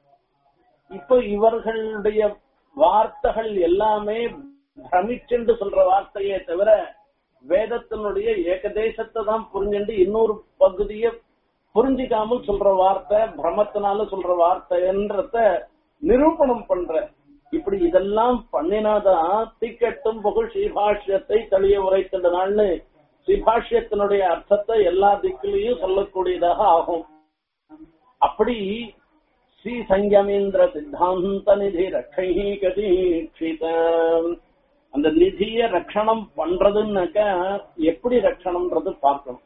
இப்போ இவர்களுடைய வார்த்தைகள் எல்லாமே பிரமிச்சென்று சொல்ற வார்த்தையே தவிர வேதத்தினுடைய ஏகதேசத்தை தான் புரிஞ்சுண்டு இன்னொரு பகுதியை புரிஞ்சிக்காமல் சொல்ற வார்த்தை பிரமத்தினால சொல்ற வார்த்தைன்றத நிரூபணம் பண்ற இப்படி இதெல்லாம் பண்ணினாதான் திக்கட்டும் புகழ் ஸ்ரீபாஷ்யத்தை தெளிய உரைத்திடனால்னு ஸ்ரீபாஷ்யத்தினுடைய அர்த்தத்தை எல்லா திக்கிலையும் சொல்லக்கூடியதாக ஆகும் அப்படி ஸ்ரீ சங்கமேந்திர சித்தாந்த நிதி ரட்சைக தீட்சித அந்த நிதிய ரட்சணம் பண்றதுன்னாக்க எப்படி ரட்சணம்ன்றது பார்க்கணும்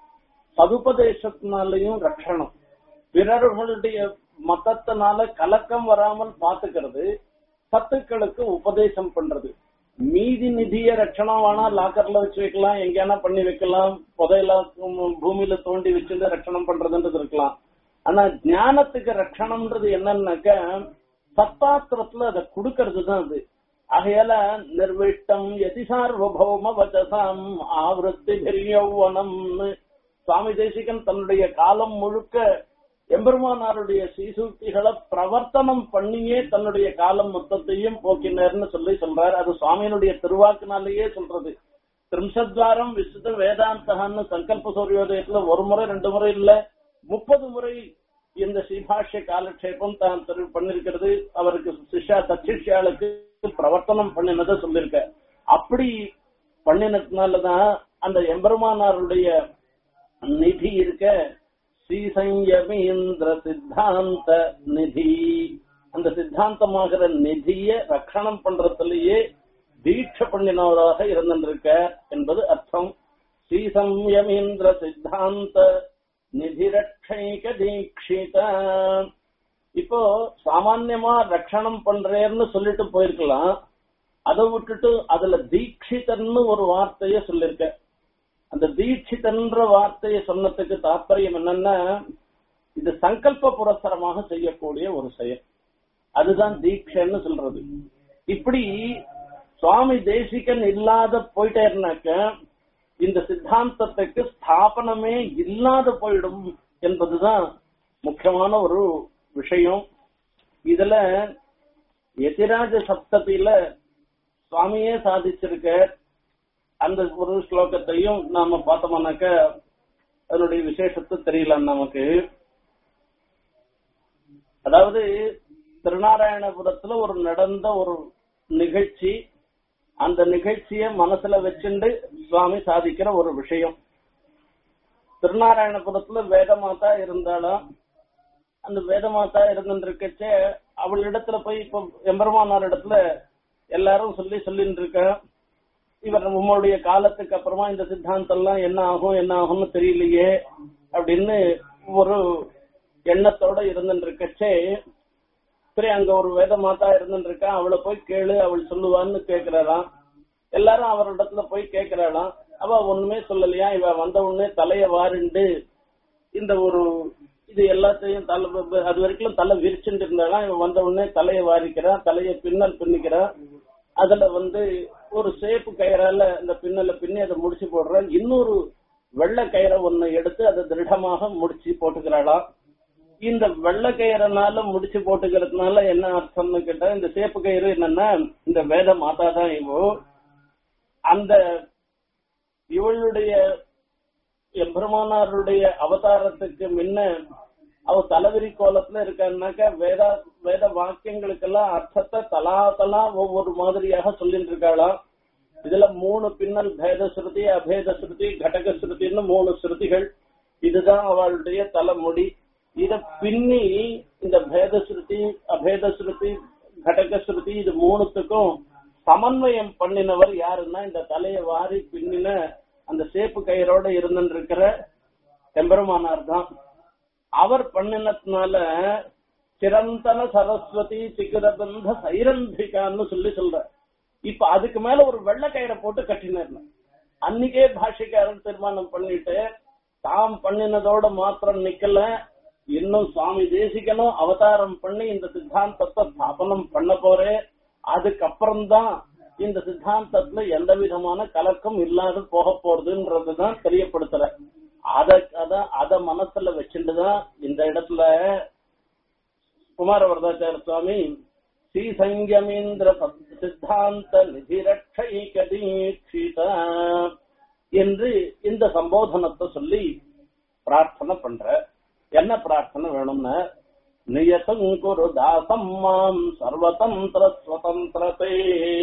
சதுபதேசத்தினாலையும் ரட்சணம் பிறர்களுடைய மதத்தினால கலக்கம் வராமல் பாத்துக்கிறது சத்துக்களுக்கு உபதேசம் பண்றது மீதி நிதிய ரட்சணம் வேணா லாக்கர்ல வச்சு வைக்கலாம் எங்கேனா பண்ணி வைக்கலாம் புதையல உம், பூமியில தோண்டி வச்சிருந்து ரட்சணம் பண்றதுன்றது இருக்கலாம் ஆனா ஞானத்துக்கு ரட்சணம்ன்றது என்னன்னாக்க சத்தாத்திரத்துல அதை கொடுக்கறது தான் அது ஆகையால நிர்விட்டம் யதிசார்வபௌம வச்சசாம் ஆவருத்தி பெரியவனம் சுவாமி தேசிகன் தன்னுடைய காலம் முழுக்க எம்பெருமானாருடைய சீசூக்திகளை பிரவர்த்தனம் பண்ணியே தன்னுடைய காலம் மொத்தத்தையும் போக்கினர்னு சொல்லி சொல்றார் அது சுவாமியினுடைய திருவாக்குனாலேயே சொல்றது திரிம்சத்வாரம் விசுத்த வேதாந்தகான்னு சங்கல்ப சூரியோதயத்துல ஒரு முறை ரெண்டு முறை இல்ல முப்பது முறை இந்த ஸ்ரீபாஷ்ய காலக்ஷேபம் தான் திரு பண்ணிருக்கிறது அவருக்கு சிஷ்யா தச்சிஷ்யாளுக்கு பிரவர்த்தனம் பண்ணினதை சொல்லியிருக்க அப்படி பண்ணினதுனாலதான் அந்த எம்பெருமானாருடைய நிதி இருக்க ஸ்ரீசஞ்சமீந்திர சித்தாந்த நிதி அந்த சித்தாந்தமாகிற நிதிய ரட்சணம் பண்றதுலயே தீட்சை பண்ணினவராக இருந்திருக்க என்பது அர்த்தம் ஸ்ரீசம்யமீந்திர சித்தாந்த நிதி ரட்சைக தீட்சித இப்போ சாமான்யமா ரட்சணம் பண்றேன்னு சொல்லிட்டு போயிருக்கலாம் அதை விட்டுட்டு அதுல தீட்சிதன்னு ஒரு வார்த்தைய சொல்லிருக்க அந்த தீட்சிதன்ற வார்த்தையை சொன்னதுக்கு தாற்பயம் என்னன்னா இது சங்கல்ப புரஸ்தரமாக செய்யக்கூடிய ஒரு செயல் அதுதான் தீட்சைன்னு சொல்றது இப்படி சுவாமி தேசிகன் இல்லாத போயிட்டேன்னாக்க இந்த சித்தாந்தத்துக்கு ஸ்தாபனமே இல்லாத போயிடும் என்பதுதான் முக்கியமான ஒரு விஷயம் இதுல எதிராஜ சப்தத்தில சுவாமியே சாதிச்சிருக்க அந்த ஒரு ஸ்லோகத்தையும் நாம பார்த்தோம்னாக்க அதனுடைய விசேஷத்தை தெரியல நமக்கு அதாவது திருநாராயணபுரத்துல ஒரு நடந்த ஒரு நிகழ்ச்சி அந்த நிகழ்ச்சிய மனசுல வச்சுண்டு சுவாமி சாதிக்கிற ஒரு விஷயம் திருநாராயணபுரத்துல வேதமாதா இருந்தாலும் அந்த வேதமாதா இருந்துருக்கச்சே அவள் இடத்துல போய் இப்ப எம்பெருமானார் இடத்துல எல்லாரும் சொல்லி சொல்லிட்டு இருக்க இவர் உங்களுடைய காலத்துக்கு அப்புறமா இந்த சித்தாந்தம் எல்லாம் என்ன ஆகும் என்ன ஆகும்னு தெரியலையே அப்படின்னு ஒரு எண்ணத்தோட இருந்துட்டு இருக்கச்சே சரி அங்க ஒரு வேத மாதா இருந்துட்டு இருக்கா அவளை போய் கேளு அவள் சொல்லுவான்னு கேக்குறாளாம் எல்லாரும் அவரிடத்துல போய் கேக்குறாளாம் அவ ஒண்ணுமே சொல்லலையா இவ வந்த உடனே தலைய வாரிண்டு இந்த ஒரு இது எல்லாத்தையும் தலை அது வரைக்கும் தலை விரிச்சுட்டு இருந்தாலும் இவன் வந்த உடனே தலையை வாரிக்கிறான் தலையை பின்னல் பின்னிக்கிறான் அதுல வந்து ஒரு சேப்பு கயிறால இந்த பின்னல பின்னி அதை முடிச்சு போடுறான் இன்னொரு வெள்ளை கயிறை ஒண்ணு எடுத்து அதை திருடமாக முடிச்சு போட்டுக்கிறாளாம் இந்த வெள்ளை கயிறனால முடிச்சு போட்டுக்கிறதுனால என்ன அர்த்தம்னு கேட்டா இந்த சேப்பு கயிறு என்னன்னா இந்த வேத மாதா தான் இவோ அந்த இவளுடைய எம்பெருமானாருடைய அவதாரத்துக்கு முன்ன அவ தலைவிரி கோலத்துல இருக்கான்னாக்கா வேத வேத வாக்கியங்களுக்கெல்லாம் அர்த்தத்தை தலா தலா ஒவ்வொரு மாதிரியாக சொல்லிட்டு இருக்காளாம் இதுல மூணு பின்னல் பேத ஸ்ருதி அபேத ஸ்ருதி கடக ஸ்ருதின்னு மூணு ஸ்ருதிகள் இதுதான் அவளுடைய தலைமுடி இத பின்னி இந்த பேத ஸ்ருதி அபேத ஸ்ருதி கடக ஸ்ருதி இது மூணுத்துக்கும் சமன்வயம் பண்ணினவர் யாருன்னா இந்த தலையை வாரி பின்னின அந்த சேப்பு கயிறோட இருந்துட்டு இருக்கிற எம்பெருமானார் தான் அவர் பண்ணினதுனால சிரந்தன சரஸ்வதி சிகரபந்த சைரந்திகான்னு சொல்லி சொல்ற இப்ப அதுக்கு மேல ஒரு வெள்ளை கயிறை போட்டு கட்டினார் அன்னைக்கே பாஷைக்காரன் தீர்மானம் பண்ணிட்டு தாம் பண்ணினதோட மாத்திரம் நிக்கல இன்னும் சுவாமி தேசிகனும் அவதாரம் பண்ணி இந்த சித்தாந்தத்தை ஸ்தாபனம் பண்ண போறே அதுக்கப்புறம் தான் இந்த சித்தாந்தத்துல எந்த விதமான கலக்கம் இல்லாத போக போறதுன்றதுதான் தெரியப்படுத்துற அத அத அத மனசுல வச்சுட்டுதான் இந்த இடத்துல குமார வரதாச்சார சுவாமி ஸ்ரீ சங்கமேந்திர சித்தாந்த நிதிரட்சைக தீட்சித என்று இந்த சம்போதனத்தை சொல்லி பிரார்த்தனை பண்ற என்ன பிரார்த்தனை வேணும்னா நியதம் குரு தாசம் மாம் சர்வதந்திர சுதந்திரத்தை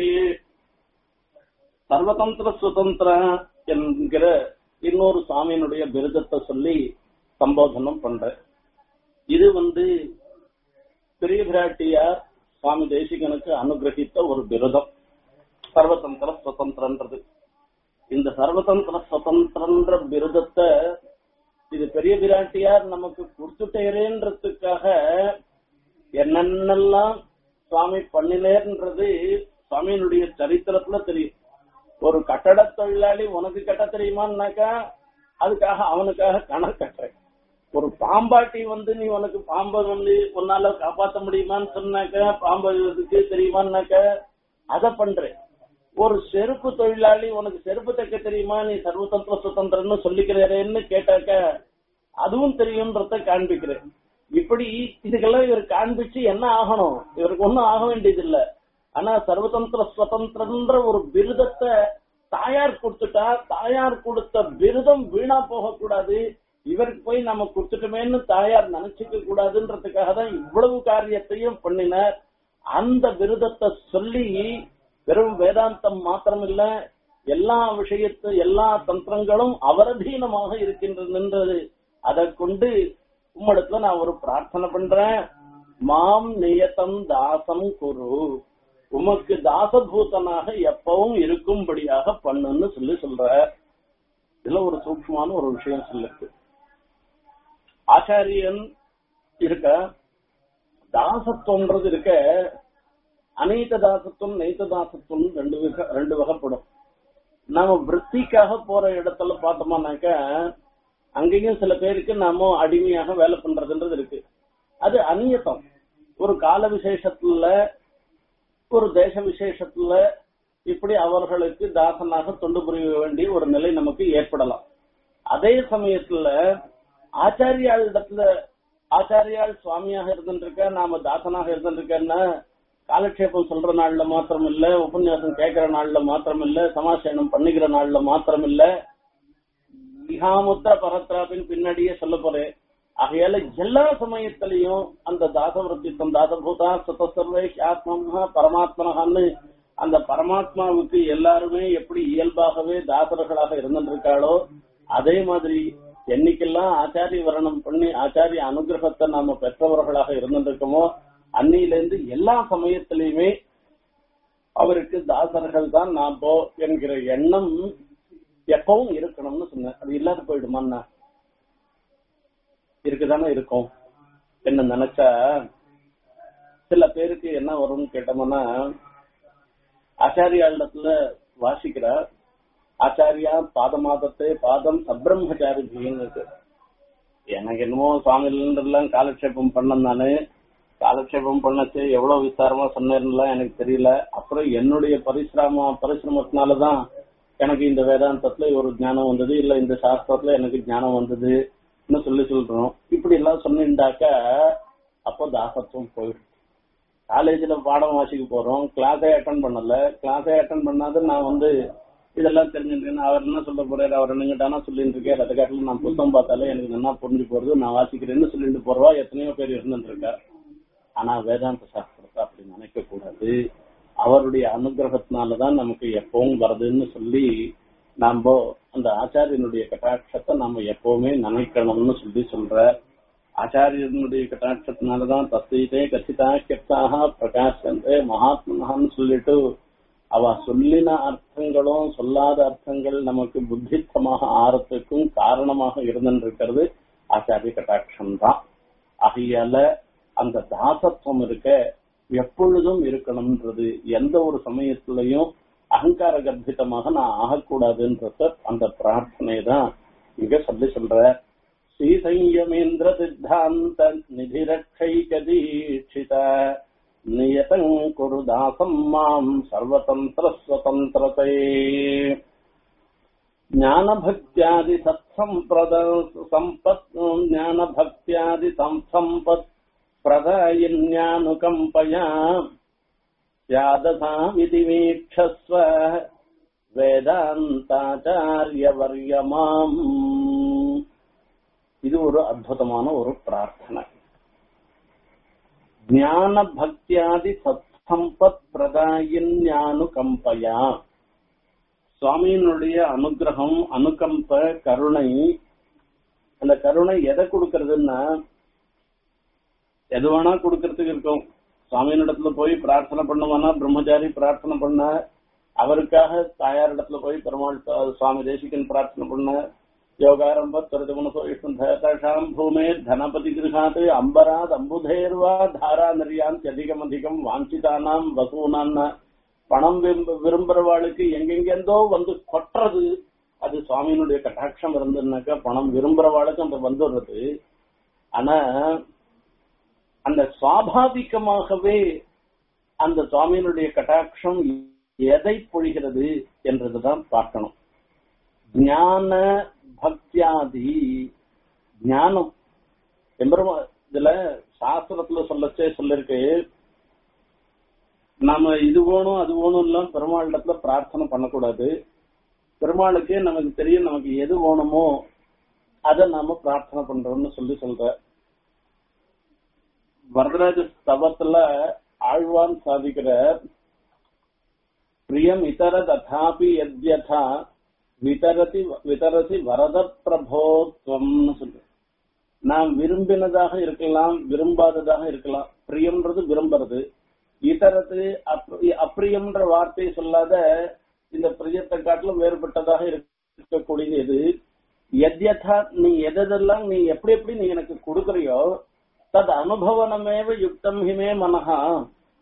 சர்வதந்திர சுதந்திர என்கிற இன்னொரு சுவாமியினுடைய விருதத்தை சொல்லி சம்போதனம் பண்ற இது வந்து பெரிய பிராட்டியார் சுவாமி தேசிகனுக்கு அனுகிரகித்த ஒரு விருதம் சர்வதந்திர சுதந்திரன்றது இந்த சர்வதந்திர சுதந்திரன்ற விருதத்தை இது பெரிய பிராட்டியார் நமக்கு கொடுத்துட்டேரேன்றதுக்காக என்னென்னலாம் சுவாமி பண்ணினேன்றது சுவாமியினுடைய சரித்திரத்துல தெரியும் ஒரு கட்டட தொழிலாளி உனக்கு கட்ட தெரியுமான்னாக்கா அதுக்காக அவனுக்காக கணக்கு கட்டுறேன் ஒரு பாம்பாட்டி வந்து நீ உனக்கு பாம்பை வந்து உன்னால காப்பாத்த முடியுமான்னு சொன்னாக்க பாம்பு இதுக்கு தெரியுமான்னாக்க அதை பண்றேன் ஒரு செருப்பு தொழிலாளி உனக்கு செருப்பு தைக்க தெரியுமா நீ சர்வதந்திர சுதந்திரன்னு சொல்லிக்கிறேன்னு கேட்டாக்க அதுவும் தெரியும்ன்றத காண்பிக்கிறேன் இப்படி இதுக்கெல்லாம் இவர் காண்பிச்சு என்ன ஆகணும் இவருக்கு ஒண்ணும் ஆக வேண்டியது இல்ல ஆனா சர்வதந்திர சுதந்திரன்ற ஒரு விருதத்தை தாயார் கொடுத்துட்டா தாயார் கொடுத்த விருதம் வீணா போகக்கூடாது இவருக்கு போய் நம்ம கொடுத்துட்டோமேன்னு தாயார் நினைச்சுக்க கூடாதுன்றதுக்காக தான் இவ்வளவு காரியத்தையும் பண்ணினார் அந்த விருதத்தை சொல்லி வெறும் வேதாந்தம் மாத்திரம் இல்ல எல்லா விஷயத்து எல்லா தந்திரங்களும் அவரதீனமாக இருக்கின்றது அதை கொண்டு உம்மிடத்துல நான் ஒரு பிரார்த்தனை பண்றேன் மாம் நியதம் தாசம் குரு உமக்கு தாசபூதனாக எப்பவும் இருக்கும்படியாக பண்ணுன்னு சொல்லி சொல்ற இதுல ஒரு சூக்ஷமான ஒரு விஷயம் சொல்லிருக்கு ஆச்சாரியன் இருக்க தாசத்துவன்றது இருக்க அநீத தாசத்துவம் நெய்த தாசத்துவம் ரெண்டு வகை ரெண்டு வகைப்படும் நாம விற்பிக்காக போற இடத்துல பார்த்தோம்னாக்க அங்கேயும் சில பேருக்கு நாம அடிமையாக வேலை பண்றதுன்றது இருக்கு அது அந்நியத்தம் ஒரு கால விசேஷத்துல ஒரு தேச விசேஷத்துல இப்படி அவர்களுக்கு தாசனாக தொண்டு புரிய வேண்டிய ஒரு நிலை நமக்கு ஏற்படலாம் அதே சமயத்துல ஆச்சாரியாளிடத்துல ஆச்சாரியால் சுவாமியாக இருந்துருக்க நாம தாசனாக இருந்துருக்கன்னா காலக்ஷேபம் சொல்ற நாள்ல மாத்திரம் இல்ல உபன்யாசம் கேட்கிற நாள்ல மாத்திரம் இல்ல சமாசேனம் பண்ணிக்கிற நாள்ல மாத்திரம் இல்ல மிகாமுத்திர பரத்ராபின் பின்னாடியே சொல்ல போறேன் ஆகையால எல்லா சமயத்திலையும் அந்த தாசவருத்தித்தம் தாசபூதா சுத சர்வே ஆத்மா பரமாத்மனகான்னு அந்த பரமாத்மாவுக்கு எல்லாருமே எப்படி இயல்பாகவே தாசர்களாக இருந்திருக்காளோ அதே மாதிரி என்னைக்கெல்லாம் ஆச்சாரிய வரணம் பண்ணி ஆச்சாரிய அனுகிரகத்தை நாம பெற்றவர்களாக இருந்திருக்கோமோ அன்னியிலிருந்து எல்லா சமயத்திலையுமே அவருக்கு தாசர்கள் தான் நாமோ என்கிற எண்ணம் எப்பவும் இருக்கணும்னு சொன்னேன் அது இல்லாத போயிடுமான்னா இருக்குதானே இருக்கும் என்ன நினைச்சா சில பேருக்கு என்ன வரும்னு கேட்டோம்னா ஆச்சாரியாளத்துல வாசிக்கிறார் ஆச்சாரியா பாதமாதத்தை பாதம் சப்ரம்மச்சாரி இருக்கு எனக்கு என்னமோ சுவாமிலாம் காலக்ஷேபம் பண்ணேன் நானு காலக்ஷேபம் பண்ணச்சு எவ்வளவு விசாரமா சொன்னேன்னுலாம் எனக்கு தெரியல அப்புறம் என்னுடைய பரிசிரம பரிசிரமத்தினாலதான் எனக்கு இந்த வேதாந்தத்துல ஒரு ஞானம் வந்தது இல்ல இந்த சாஸ்திரத்துல எனக்கு ஞானம் வந்தது சொல்லி சொல்றோம் இப்படி எல்லாம் சொன்னிருந்தாக்க அப்போ தாசத்துவம் போயிடும் காலேஜ்ல பாடம் வாசிக்க போறோம் கிளாஸே அட்டன் பண்ணல கிளாஸே அட்டன் பண்ணாத நான் வந்து இதெல்லாம் தெரிஞ்சுருக்கேன் அவர் என்ன சொல்ல போறாரு அவர் என்னங்கிட்டானா சொல்லிட்டு இருக்காரு அதை காட்டில நான் புத்தகம் பார்த்தாலே எனக்கு நல்லா புரிஞ்சு போறது நான் வாசிக்கிறேன்னு சொல்லிட்டு போறவா எத்தனையோ பேர் இருந்துட்டு இருக்கா ஆனா வேதாந்த சாஸ்திரத்தை அப்படி நினைக்க கூடாது அவருடைய அனுகிரகத்தினாலதான் நமக்கு எப்பவும் வருதுன்னு சொல்லி நாம அந்த ஆச்சாரியனுடைய கட்டாட்சத்தை நாம எப்பவுமே நினைக்கணும்னு சொல்லி சொல்ற ஆச்சாரியனுடைய கட்டாட்சத்தினாலதான் தஸ்தீதே கச்சிதா கெப்தாக பிரகாசந்தே மகாத்மனான்னு சொல்லிட்டு அவ சொல்லின அர்த்தங்களும் சொல்லாத அர்த்தங்கள் நமக்கு புத்தித்தமாக ஆறத்துக்கும் காரணமாக இருந்திருக்கிறது ஆச்சாரிய கட்டாட்சம் தான் ஆகையால அந்த தாசத்துவம் இருக்க எப்பொழுதும் இருக்கணும்ன்றது எந்த ஒரு சமயத்திலையும் அகங்கார கர்ப்பிதமாக நான் ஆகக்கூடாதுன்றத அந்த பிரார்த்தனை தான் இங்க சொல்லி சொல்ற ஸ்ரீ சையமேந்திர சித்தாந்த நிதிரட்சைக தீட்சித நியதம் குரு தாசம் மாம் சர்வதந்திர ஸ்வதந்திரத்தை ஞானபக்தியாதி சத்சம்பிரத சம்பத் ஞானபக்தியாதி சம்பத் பிரதாயின்யானுகம்பயா ஸ்யாததா விதிவீக்ஷஸ்வ வேதாந்தாச்சாரியவர்யமாம் இது ஒரு அற்புதமான ஒரு பிரார்த்தனை ஞான பக்தியாதி சத்சம்பத் பிரதாயின்யானுகம்பயா சுவாமியினுடைய அனுகிரகம் அனுகம்ப கருணை அந்த கருணை எதை கொடுக்கறதுன்னா எது வேணா கொடுக்கறதுக்கு இருக்கும் சுவாமியினிடத்துல போய் பிரார்த்தனை பண்ணுவானா பிரம்மச்சாரி பிரார்த்தனை பண்ண அவருக்காக தாயார் இடத்துல போய் பெருமாள் சுவாமி தேசிகன் பிரார்த்தனை பண்ண யோகாரம்ப துரிதமுனசோஷாம் பூமே தனபதி கிருஹாத் அம்பராத் அம்புதேர்வா தாரா நரியான் அதிகம் அதிகம் வாஞ்சிதானாம் வசூனான் பணம் விரும்புறவாளுக்கு எங்கெங்கெந்தோ வந்து கொட்டுறது அது சுவாமியினுடைய கட்டாட்சம் இருந்ததுனாக்கா பணம் விரும்புறவாளுக்கு அந்த வந்துடுறது ஆனா அந்த சுவாபாவிகமாகவே அந்த சுவாமியினுடைய கட்டாட்சம் எதை பொழிகிறது என்றதுதான் பார்க்கணும் ஞான பக்தியாதி ஞானம் எம்பெருமா இதுல சாஸ்திரத்துல சொல்லச்சே சொல்லிருக்கு நாம இது வேணும் அது வேணும் எல்லாம் பெருமாளிடத்துல பிரார்த்தனை பண்ணக்கூடாது பெருமாளுக்கே நமக்கு தெரியும் நமக்கு எது வேணுமோ அதை நாம பிரார்த்தனை பண்றோம்னு சொல்லி சொல்ற வரதராஜ ஸ்தவத்துல ஆழ்வான் சாதிக்கிற பிரியம் இதர ததாபி எத்யதா விதரதி விதரசி வரத பிரபோத்வம்னு சொல்லு நாம் விரும்பினதாக இருக்கலாம் விரும்பாததாக இருக்கலாம் பிரியம்ன்றது விரும்புறது இதரது அப்பிரியம்ன்ற வார்த்தையை சொல்லாத இந்த பிரியத்தை காட்டிலும் வேறுபட்டதாக இருக்கக்கூடியது எது எத்யதா நீ எதெல்லாம் நீ எப்படி எப்படி நீ எனக்கு கொடுக்கறியோ தது அனுபவனமேவ யுக்தம் ஹிமே மனஹா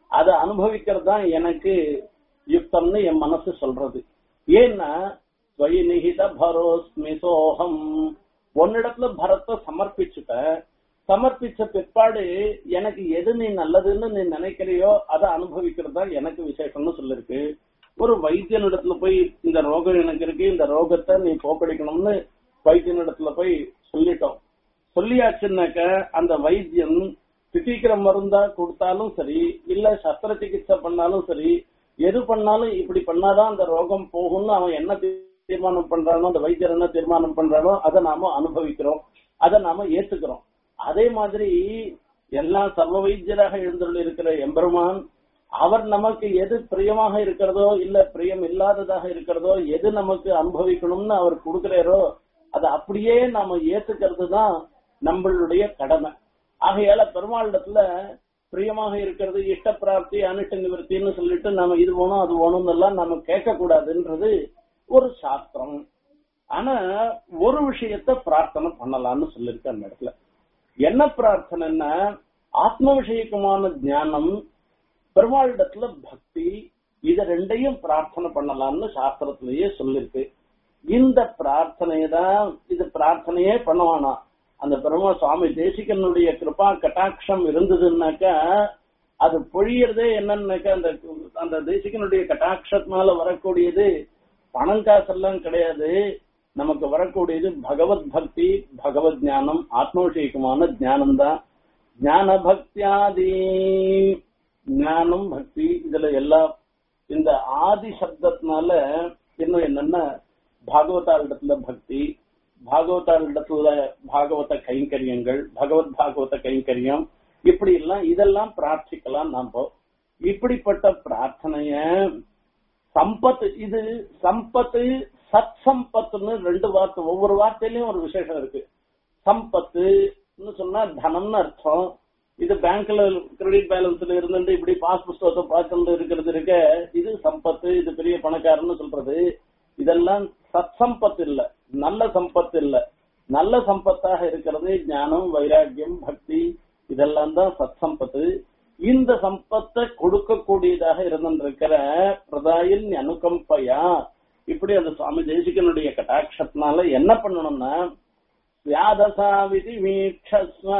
அதை அனுபவிக்கிறது தான் எனக்கு யுக்தம்னு என் மனசு சொல்றது ஏன்னா ஸ்வயி நிகித பரோஸ்மி சோகம் உன்னிடத்துல பரத்தை சமர்ப்பிச்சுட்ட சமர்ப்பிச்ச பிற்பாடு எனக்கு எது நீ நல்லதுன்னு நீ நினைக்கிறியோ அதை அனுபவிக்கிறது தான் எனக்கு விசேஷம்னு சொல்லிருக்கு ஒரு வைத்தியனிடத்துல போய் இந்த ரோகம் எனக்கு இருக்கு இந்த ரோகத்தை நீ போக்கடிக்கணும்னு வைத்தியனிடத்துல போய் சொல்லிட்டோம் சொல்லியாச்சுன்னாக்க அந்த வைத்தியன் திட்டிக்கிற மருந்தா கொடுத்தாலும் சரி இல்ல சஸ்திர சிகிச்சை பண்ணாலும் சரி எது பண்ணாலும் இப்படி பண்ணாதான் அந்த ரோகம் போகும்னு அவன் என்ன தீர்மானம் பண்றானோ அந்த வைத்தியர் என்ன தீர்மானம் பண்றானோ அதை நாம அனுபவிக்கிறோம் அதை நாம ஏத்துக்கிறோம் அதே மாதிரி எல்லா சர்வ வைத்தியராக எழுந்துள்ள இருக்கிற எம்பெருமான் அவர் நமக்கு எது பிரியமாக இருக்கிறதோ இல்ல பிரியம் இல்லாததாக இருக்கிறதோ எது நமக்கு அனுபவிக்கணும்னு அவர் கொடுக்கிறாரோ அதை அப்படியே நாம ஏத்துக்கிறது தான் நம்மளுடைய கடமை ஆகையால பெருமாளிடத்துல பிரியமாக இருக்கிறது இஷ்ட பிராப்தி அனிஷ்ட நிவர்த்தின்னு சொல்லிட்டு நாம இது வேணும் அது வேணும்னு எல்லாம் நாம கேட்க கூடாதுன்றது ஒரு சாஸ்திரம் ஆனா ஒரு விஷயத்த பிரார்த்தனை பண்ணலாம்னு சொல்லிருக்கு அந்த இடத்துல என்ன பிரார்த்தனைன்னா ஆத்ம விஷயக்குமான ஞானம் பெருமாளிடத்துல பக்தி இத ரெண்டையும் பிரார்த்தனை பண்ணலாம்னு சாஸ்திரத்திலேயே சொல்லிருக்கு இந்த பிரார்த்தனையை தான் இது பிரார்த்தனையே பண்ணுவானா அந்த பெருமா சுவாமி தேசிகனுடைய கிருபா கட்டாட்சம் இருந்ததுன்னாக்கா அது பொழியறதே என்னன்னாக்கா அந்த அந்த தேசிகனுடைய கட்டாட்சத்தினால வரக்கூடியது பணம் காசெல்லாம் கிடையாது நமக்கு வரக்கூடியது பகவத் பக்தி பகவத் ஞானம் ஆத்மவிஷயகமான ஞானம் தான் ஞான பக்தியாதி ஞானம் பக்தி இதுல எல்லாம் இந்த ஆதி சப்தத்தினால இன்னும் என்னன்னா பாகவதாரிடத்துல பக்தி பாகவதாரிடத்துல பாகவத கைங்கரியங்கள் பகவத் பாகவத கைங்கரியம் இப்படி எல்லாம் இதெல்லாம் பிரார்த்திக்கலாம் நாம இப்படிப்பட்ட பிரார்த்தனைய சம்பத் இது சம்பத்து சத் சம்பத்துன்னு ரெண்டு வார்த்தை ஒவ்வொரு வார்த்தையிலயும் ஒரு விசேஷம் இருக்கு சம்பத்துன்னு சொன்னா தனம்னு அர்த்தம் இது பேங்க்ல கிரெடிட் பேலன்ஸ்ல இருந்துட்டு இப்படி பாஸ் புஸ்தகத்தை பார்த்துட்டு இருக்கிறது இருக்க இது சம்பத்து இது பெரிய பணக்காரன்னு சொல்றது இதெல்லாம் சத் சம்பத்து இல்ல நல்ல சம்பத்து இல்ல நல்ல சம்பத்தாக இருக்கிறது ஞானம் வைராக்கியம் பக்தி இதெல்லாம் தான் சத் சம்பத்து இந்த சம்பத்தை கொடுக்கக்கூடியதாக இருந்திருக்கிற பிரதாயின் அனுகம்பையா இப்படி அந்த சுவாமி தேசிகனுடைய கட்டாட்சத்தினால என்ன பண்ணணும்னா வியாதசாவிதி வீட்சஸ்வ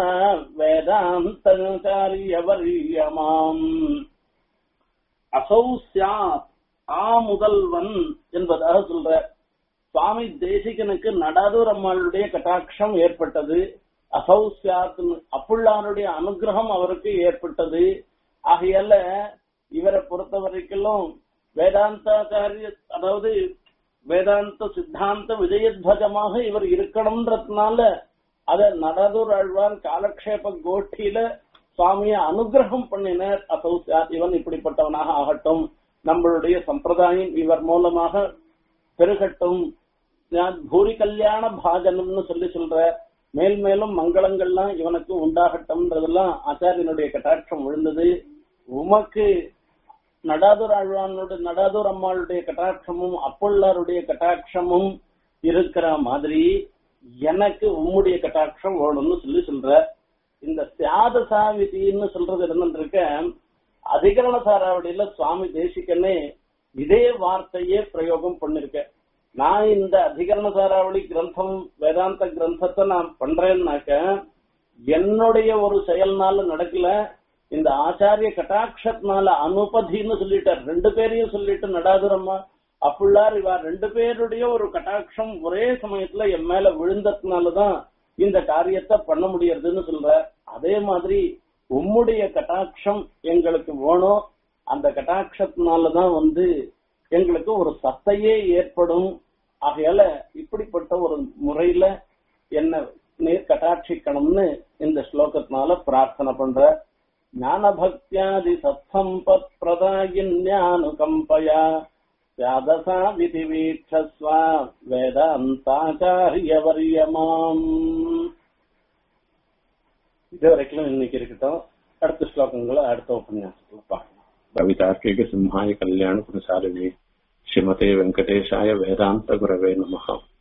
வேதாந்தாரியவரியமாம் அசௌ சியாத் ஆ முதல்வன் என்பதாக சொல்ற சுவாமி தேசிகனுக்கு நடாதூர் அம்மாளுடைய கட்டாட்சம் ஏற்பட்டது அசௌ சியாத் அப்புள்ளாருடைய அனுகிரகம் அவருக்கு ஏற்பட்டது ஆகையால இவரை பொறுத்த வரைக்கும் வேதாந்தாச்சாரிய அதாவது வேதாந்த சித்தாந்த விஜயத்வஜமாக இவர் இருக்கணும்ன்றதுனால அத நடதூர் ஆழ்வான் காலக்ஷேப கோஷ்டியில சுவாமிய அனுகிரகம் பண்ணினர் அசௌசியாத் இவன் இப்படிப்பட்டவனாக ஆகட்டும் நம்மளுடைய சம்பிரதாயம் இவர் மூலமாக பெருகட்டும் பூரி கல்யாண பாஜனம்னு சொல்லி சொல்ற மேல் மேலும் மங்களங்கள்லாம் இவனுக்கு உண்டாகட்டும்ன்றதெல்லாம் ஆச்சாரியனுடைய கட்டாட்சம் விழுந்தது உமக்கு நடாதூர் ஆழ்வானுடைய நடாதூர் அம்மாளுடைய கட்டாட்சமும் அப்புள்ளாருடைய கட்டாட்சமும் இருக்கிற மாதிரி எனக்கு உம்முடைய கட்டாட்சம் வேணும்னு சொல்லி சொல்ற இந்த சியாத சாவிதின்னு சொல்றது இருந்துருக்க அதிகரண சாராவடியில சுவாமி தேசிகனே இதே வார்த்தையே பிரயோகம் பண்ணிருக்க நான் இந்த அதிகரண சாராவளி கிரந்தம் வேதாந்த கிரந்தத்தை நான் பண்றேன்னாக்க என்னுடைய ஒரு செயல்னால நடக்கல இந்த ஆச்சாரிய கட்டாட்சத்தினால அனுபதின்னு சொல்லிட்டார் ரெண்டு பேரையும் சொல்லிட்டு நடாதுரம்மா அப்புள்ளார் இவா ரெண்டு பேருடைய ஒரு கட்டாட்சம் ஒரே சமயத்துல என் மேல விழுந்ததுனாலதான் இந்த காரியத்தை பண்ண முடியறதுன்னு சொல்ற அதே மாதிரி உம்முடைய கட்டாட்சம் எங்களுக்கு வேணும் அந்த கட்டாட்சத்தினாலதான் வந்து எங்களுக்கு ஒரு சத்தையே ஏற்படும் ஆகையால இப்படிப்பட்ட ஒரு முறையில என்ன நீர் கட்டாட்சிக்கணும்னு இந்த ஸ்லோகத்தினால பிரார்த்தனை பண்ற ஞானபக்தியாதி சத்சம்பத் பிரதாயின்யானுகம்பயா யாதசா விதி வீட்சஸ்வ வேதாந்தாச்சாரியவரியமாம் இது வரைக்கும் இன்னைக்கு இருக்கட்டும் அடுத்த ஸ்லோகங்களை அடுத்த உபன்யாசத்துல பார்க்கலாம் कवितार्किक सिंहाय कल्याण प्रसारिणे श्रीमते वेंकटेशाय वेदांत गुरवे नमः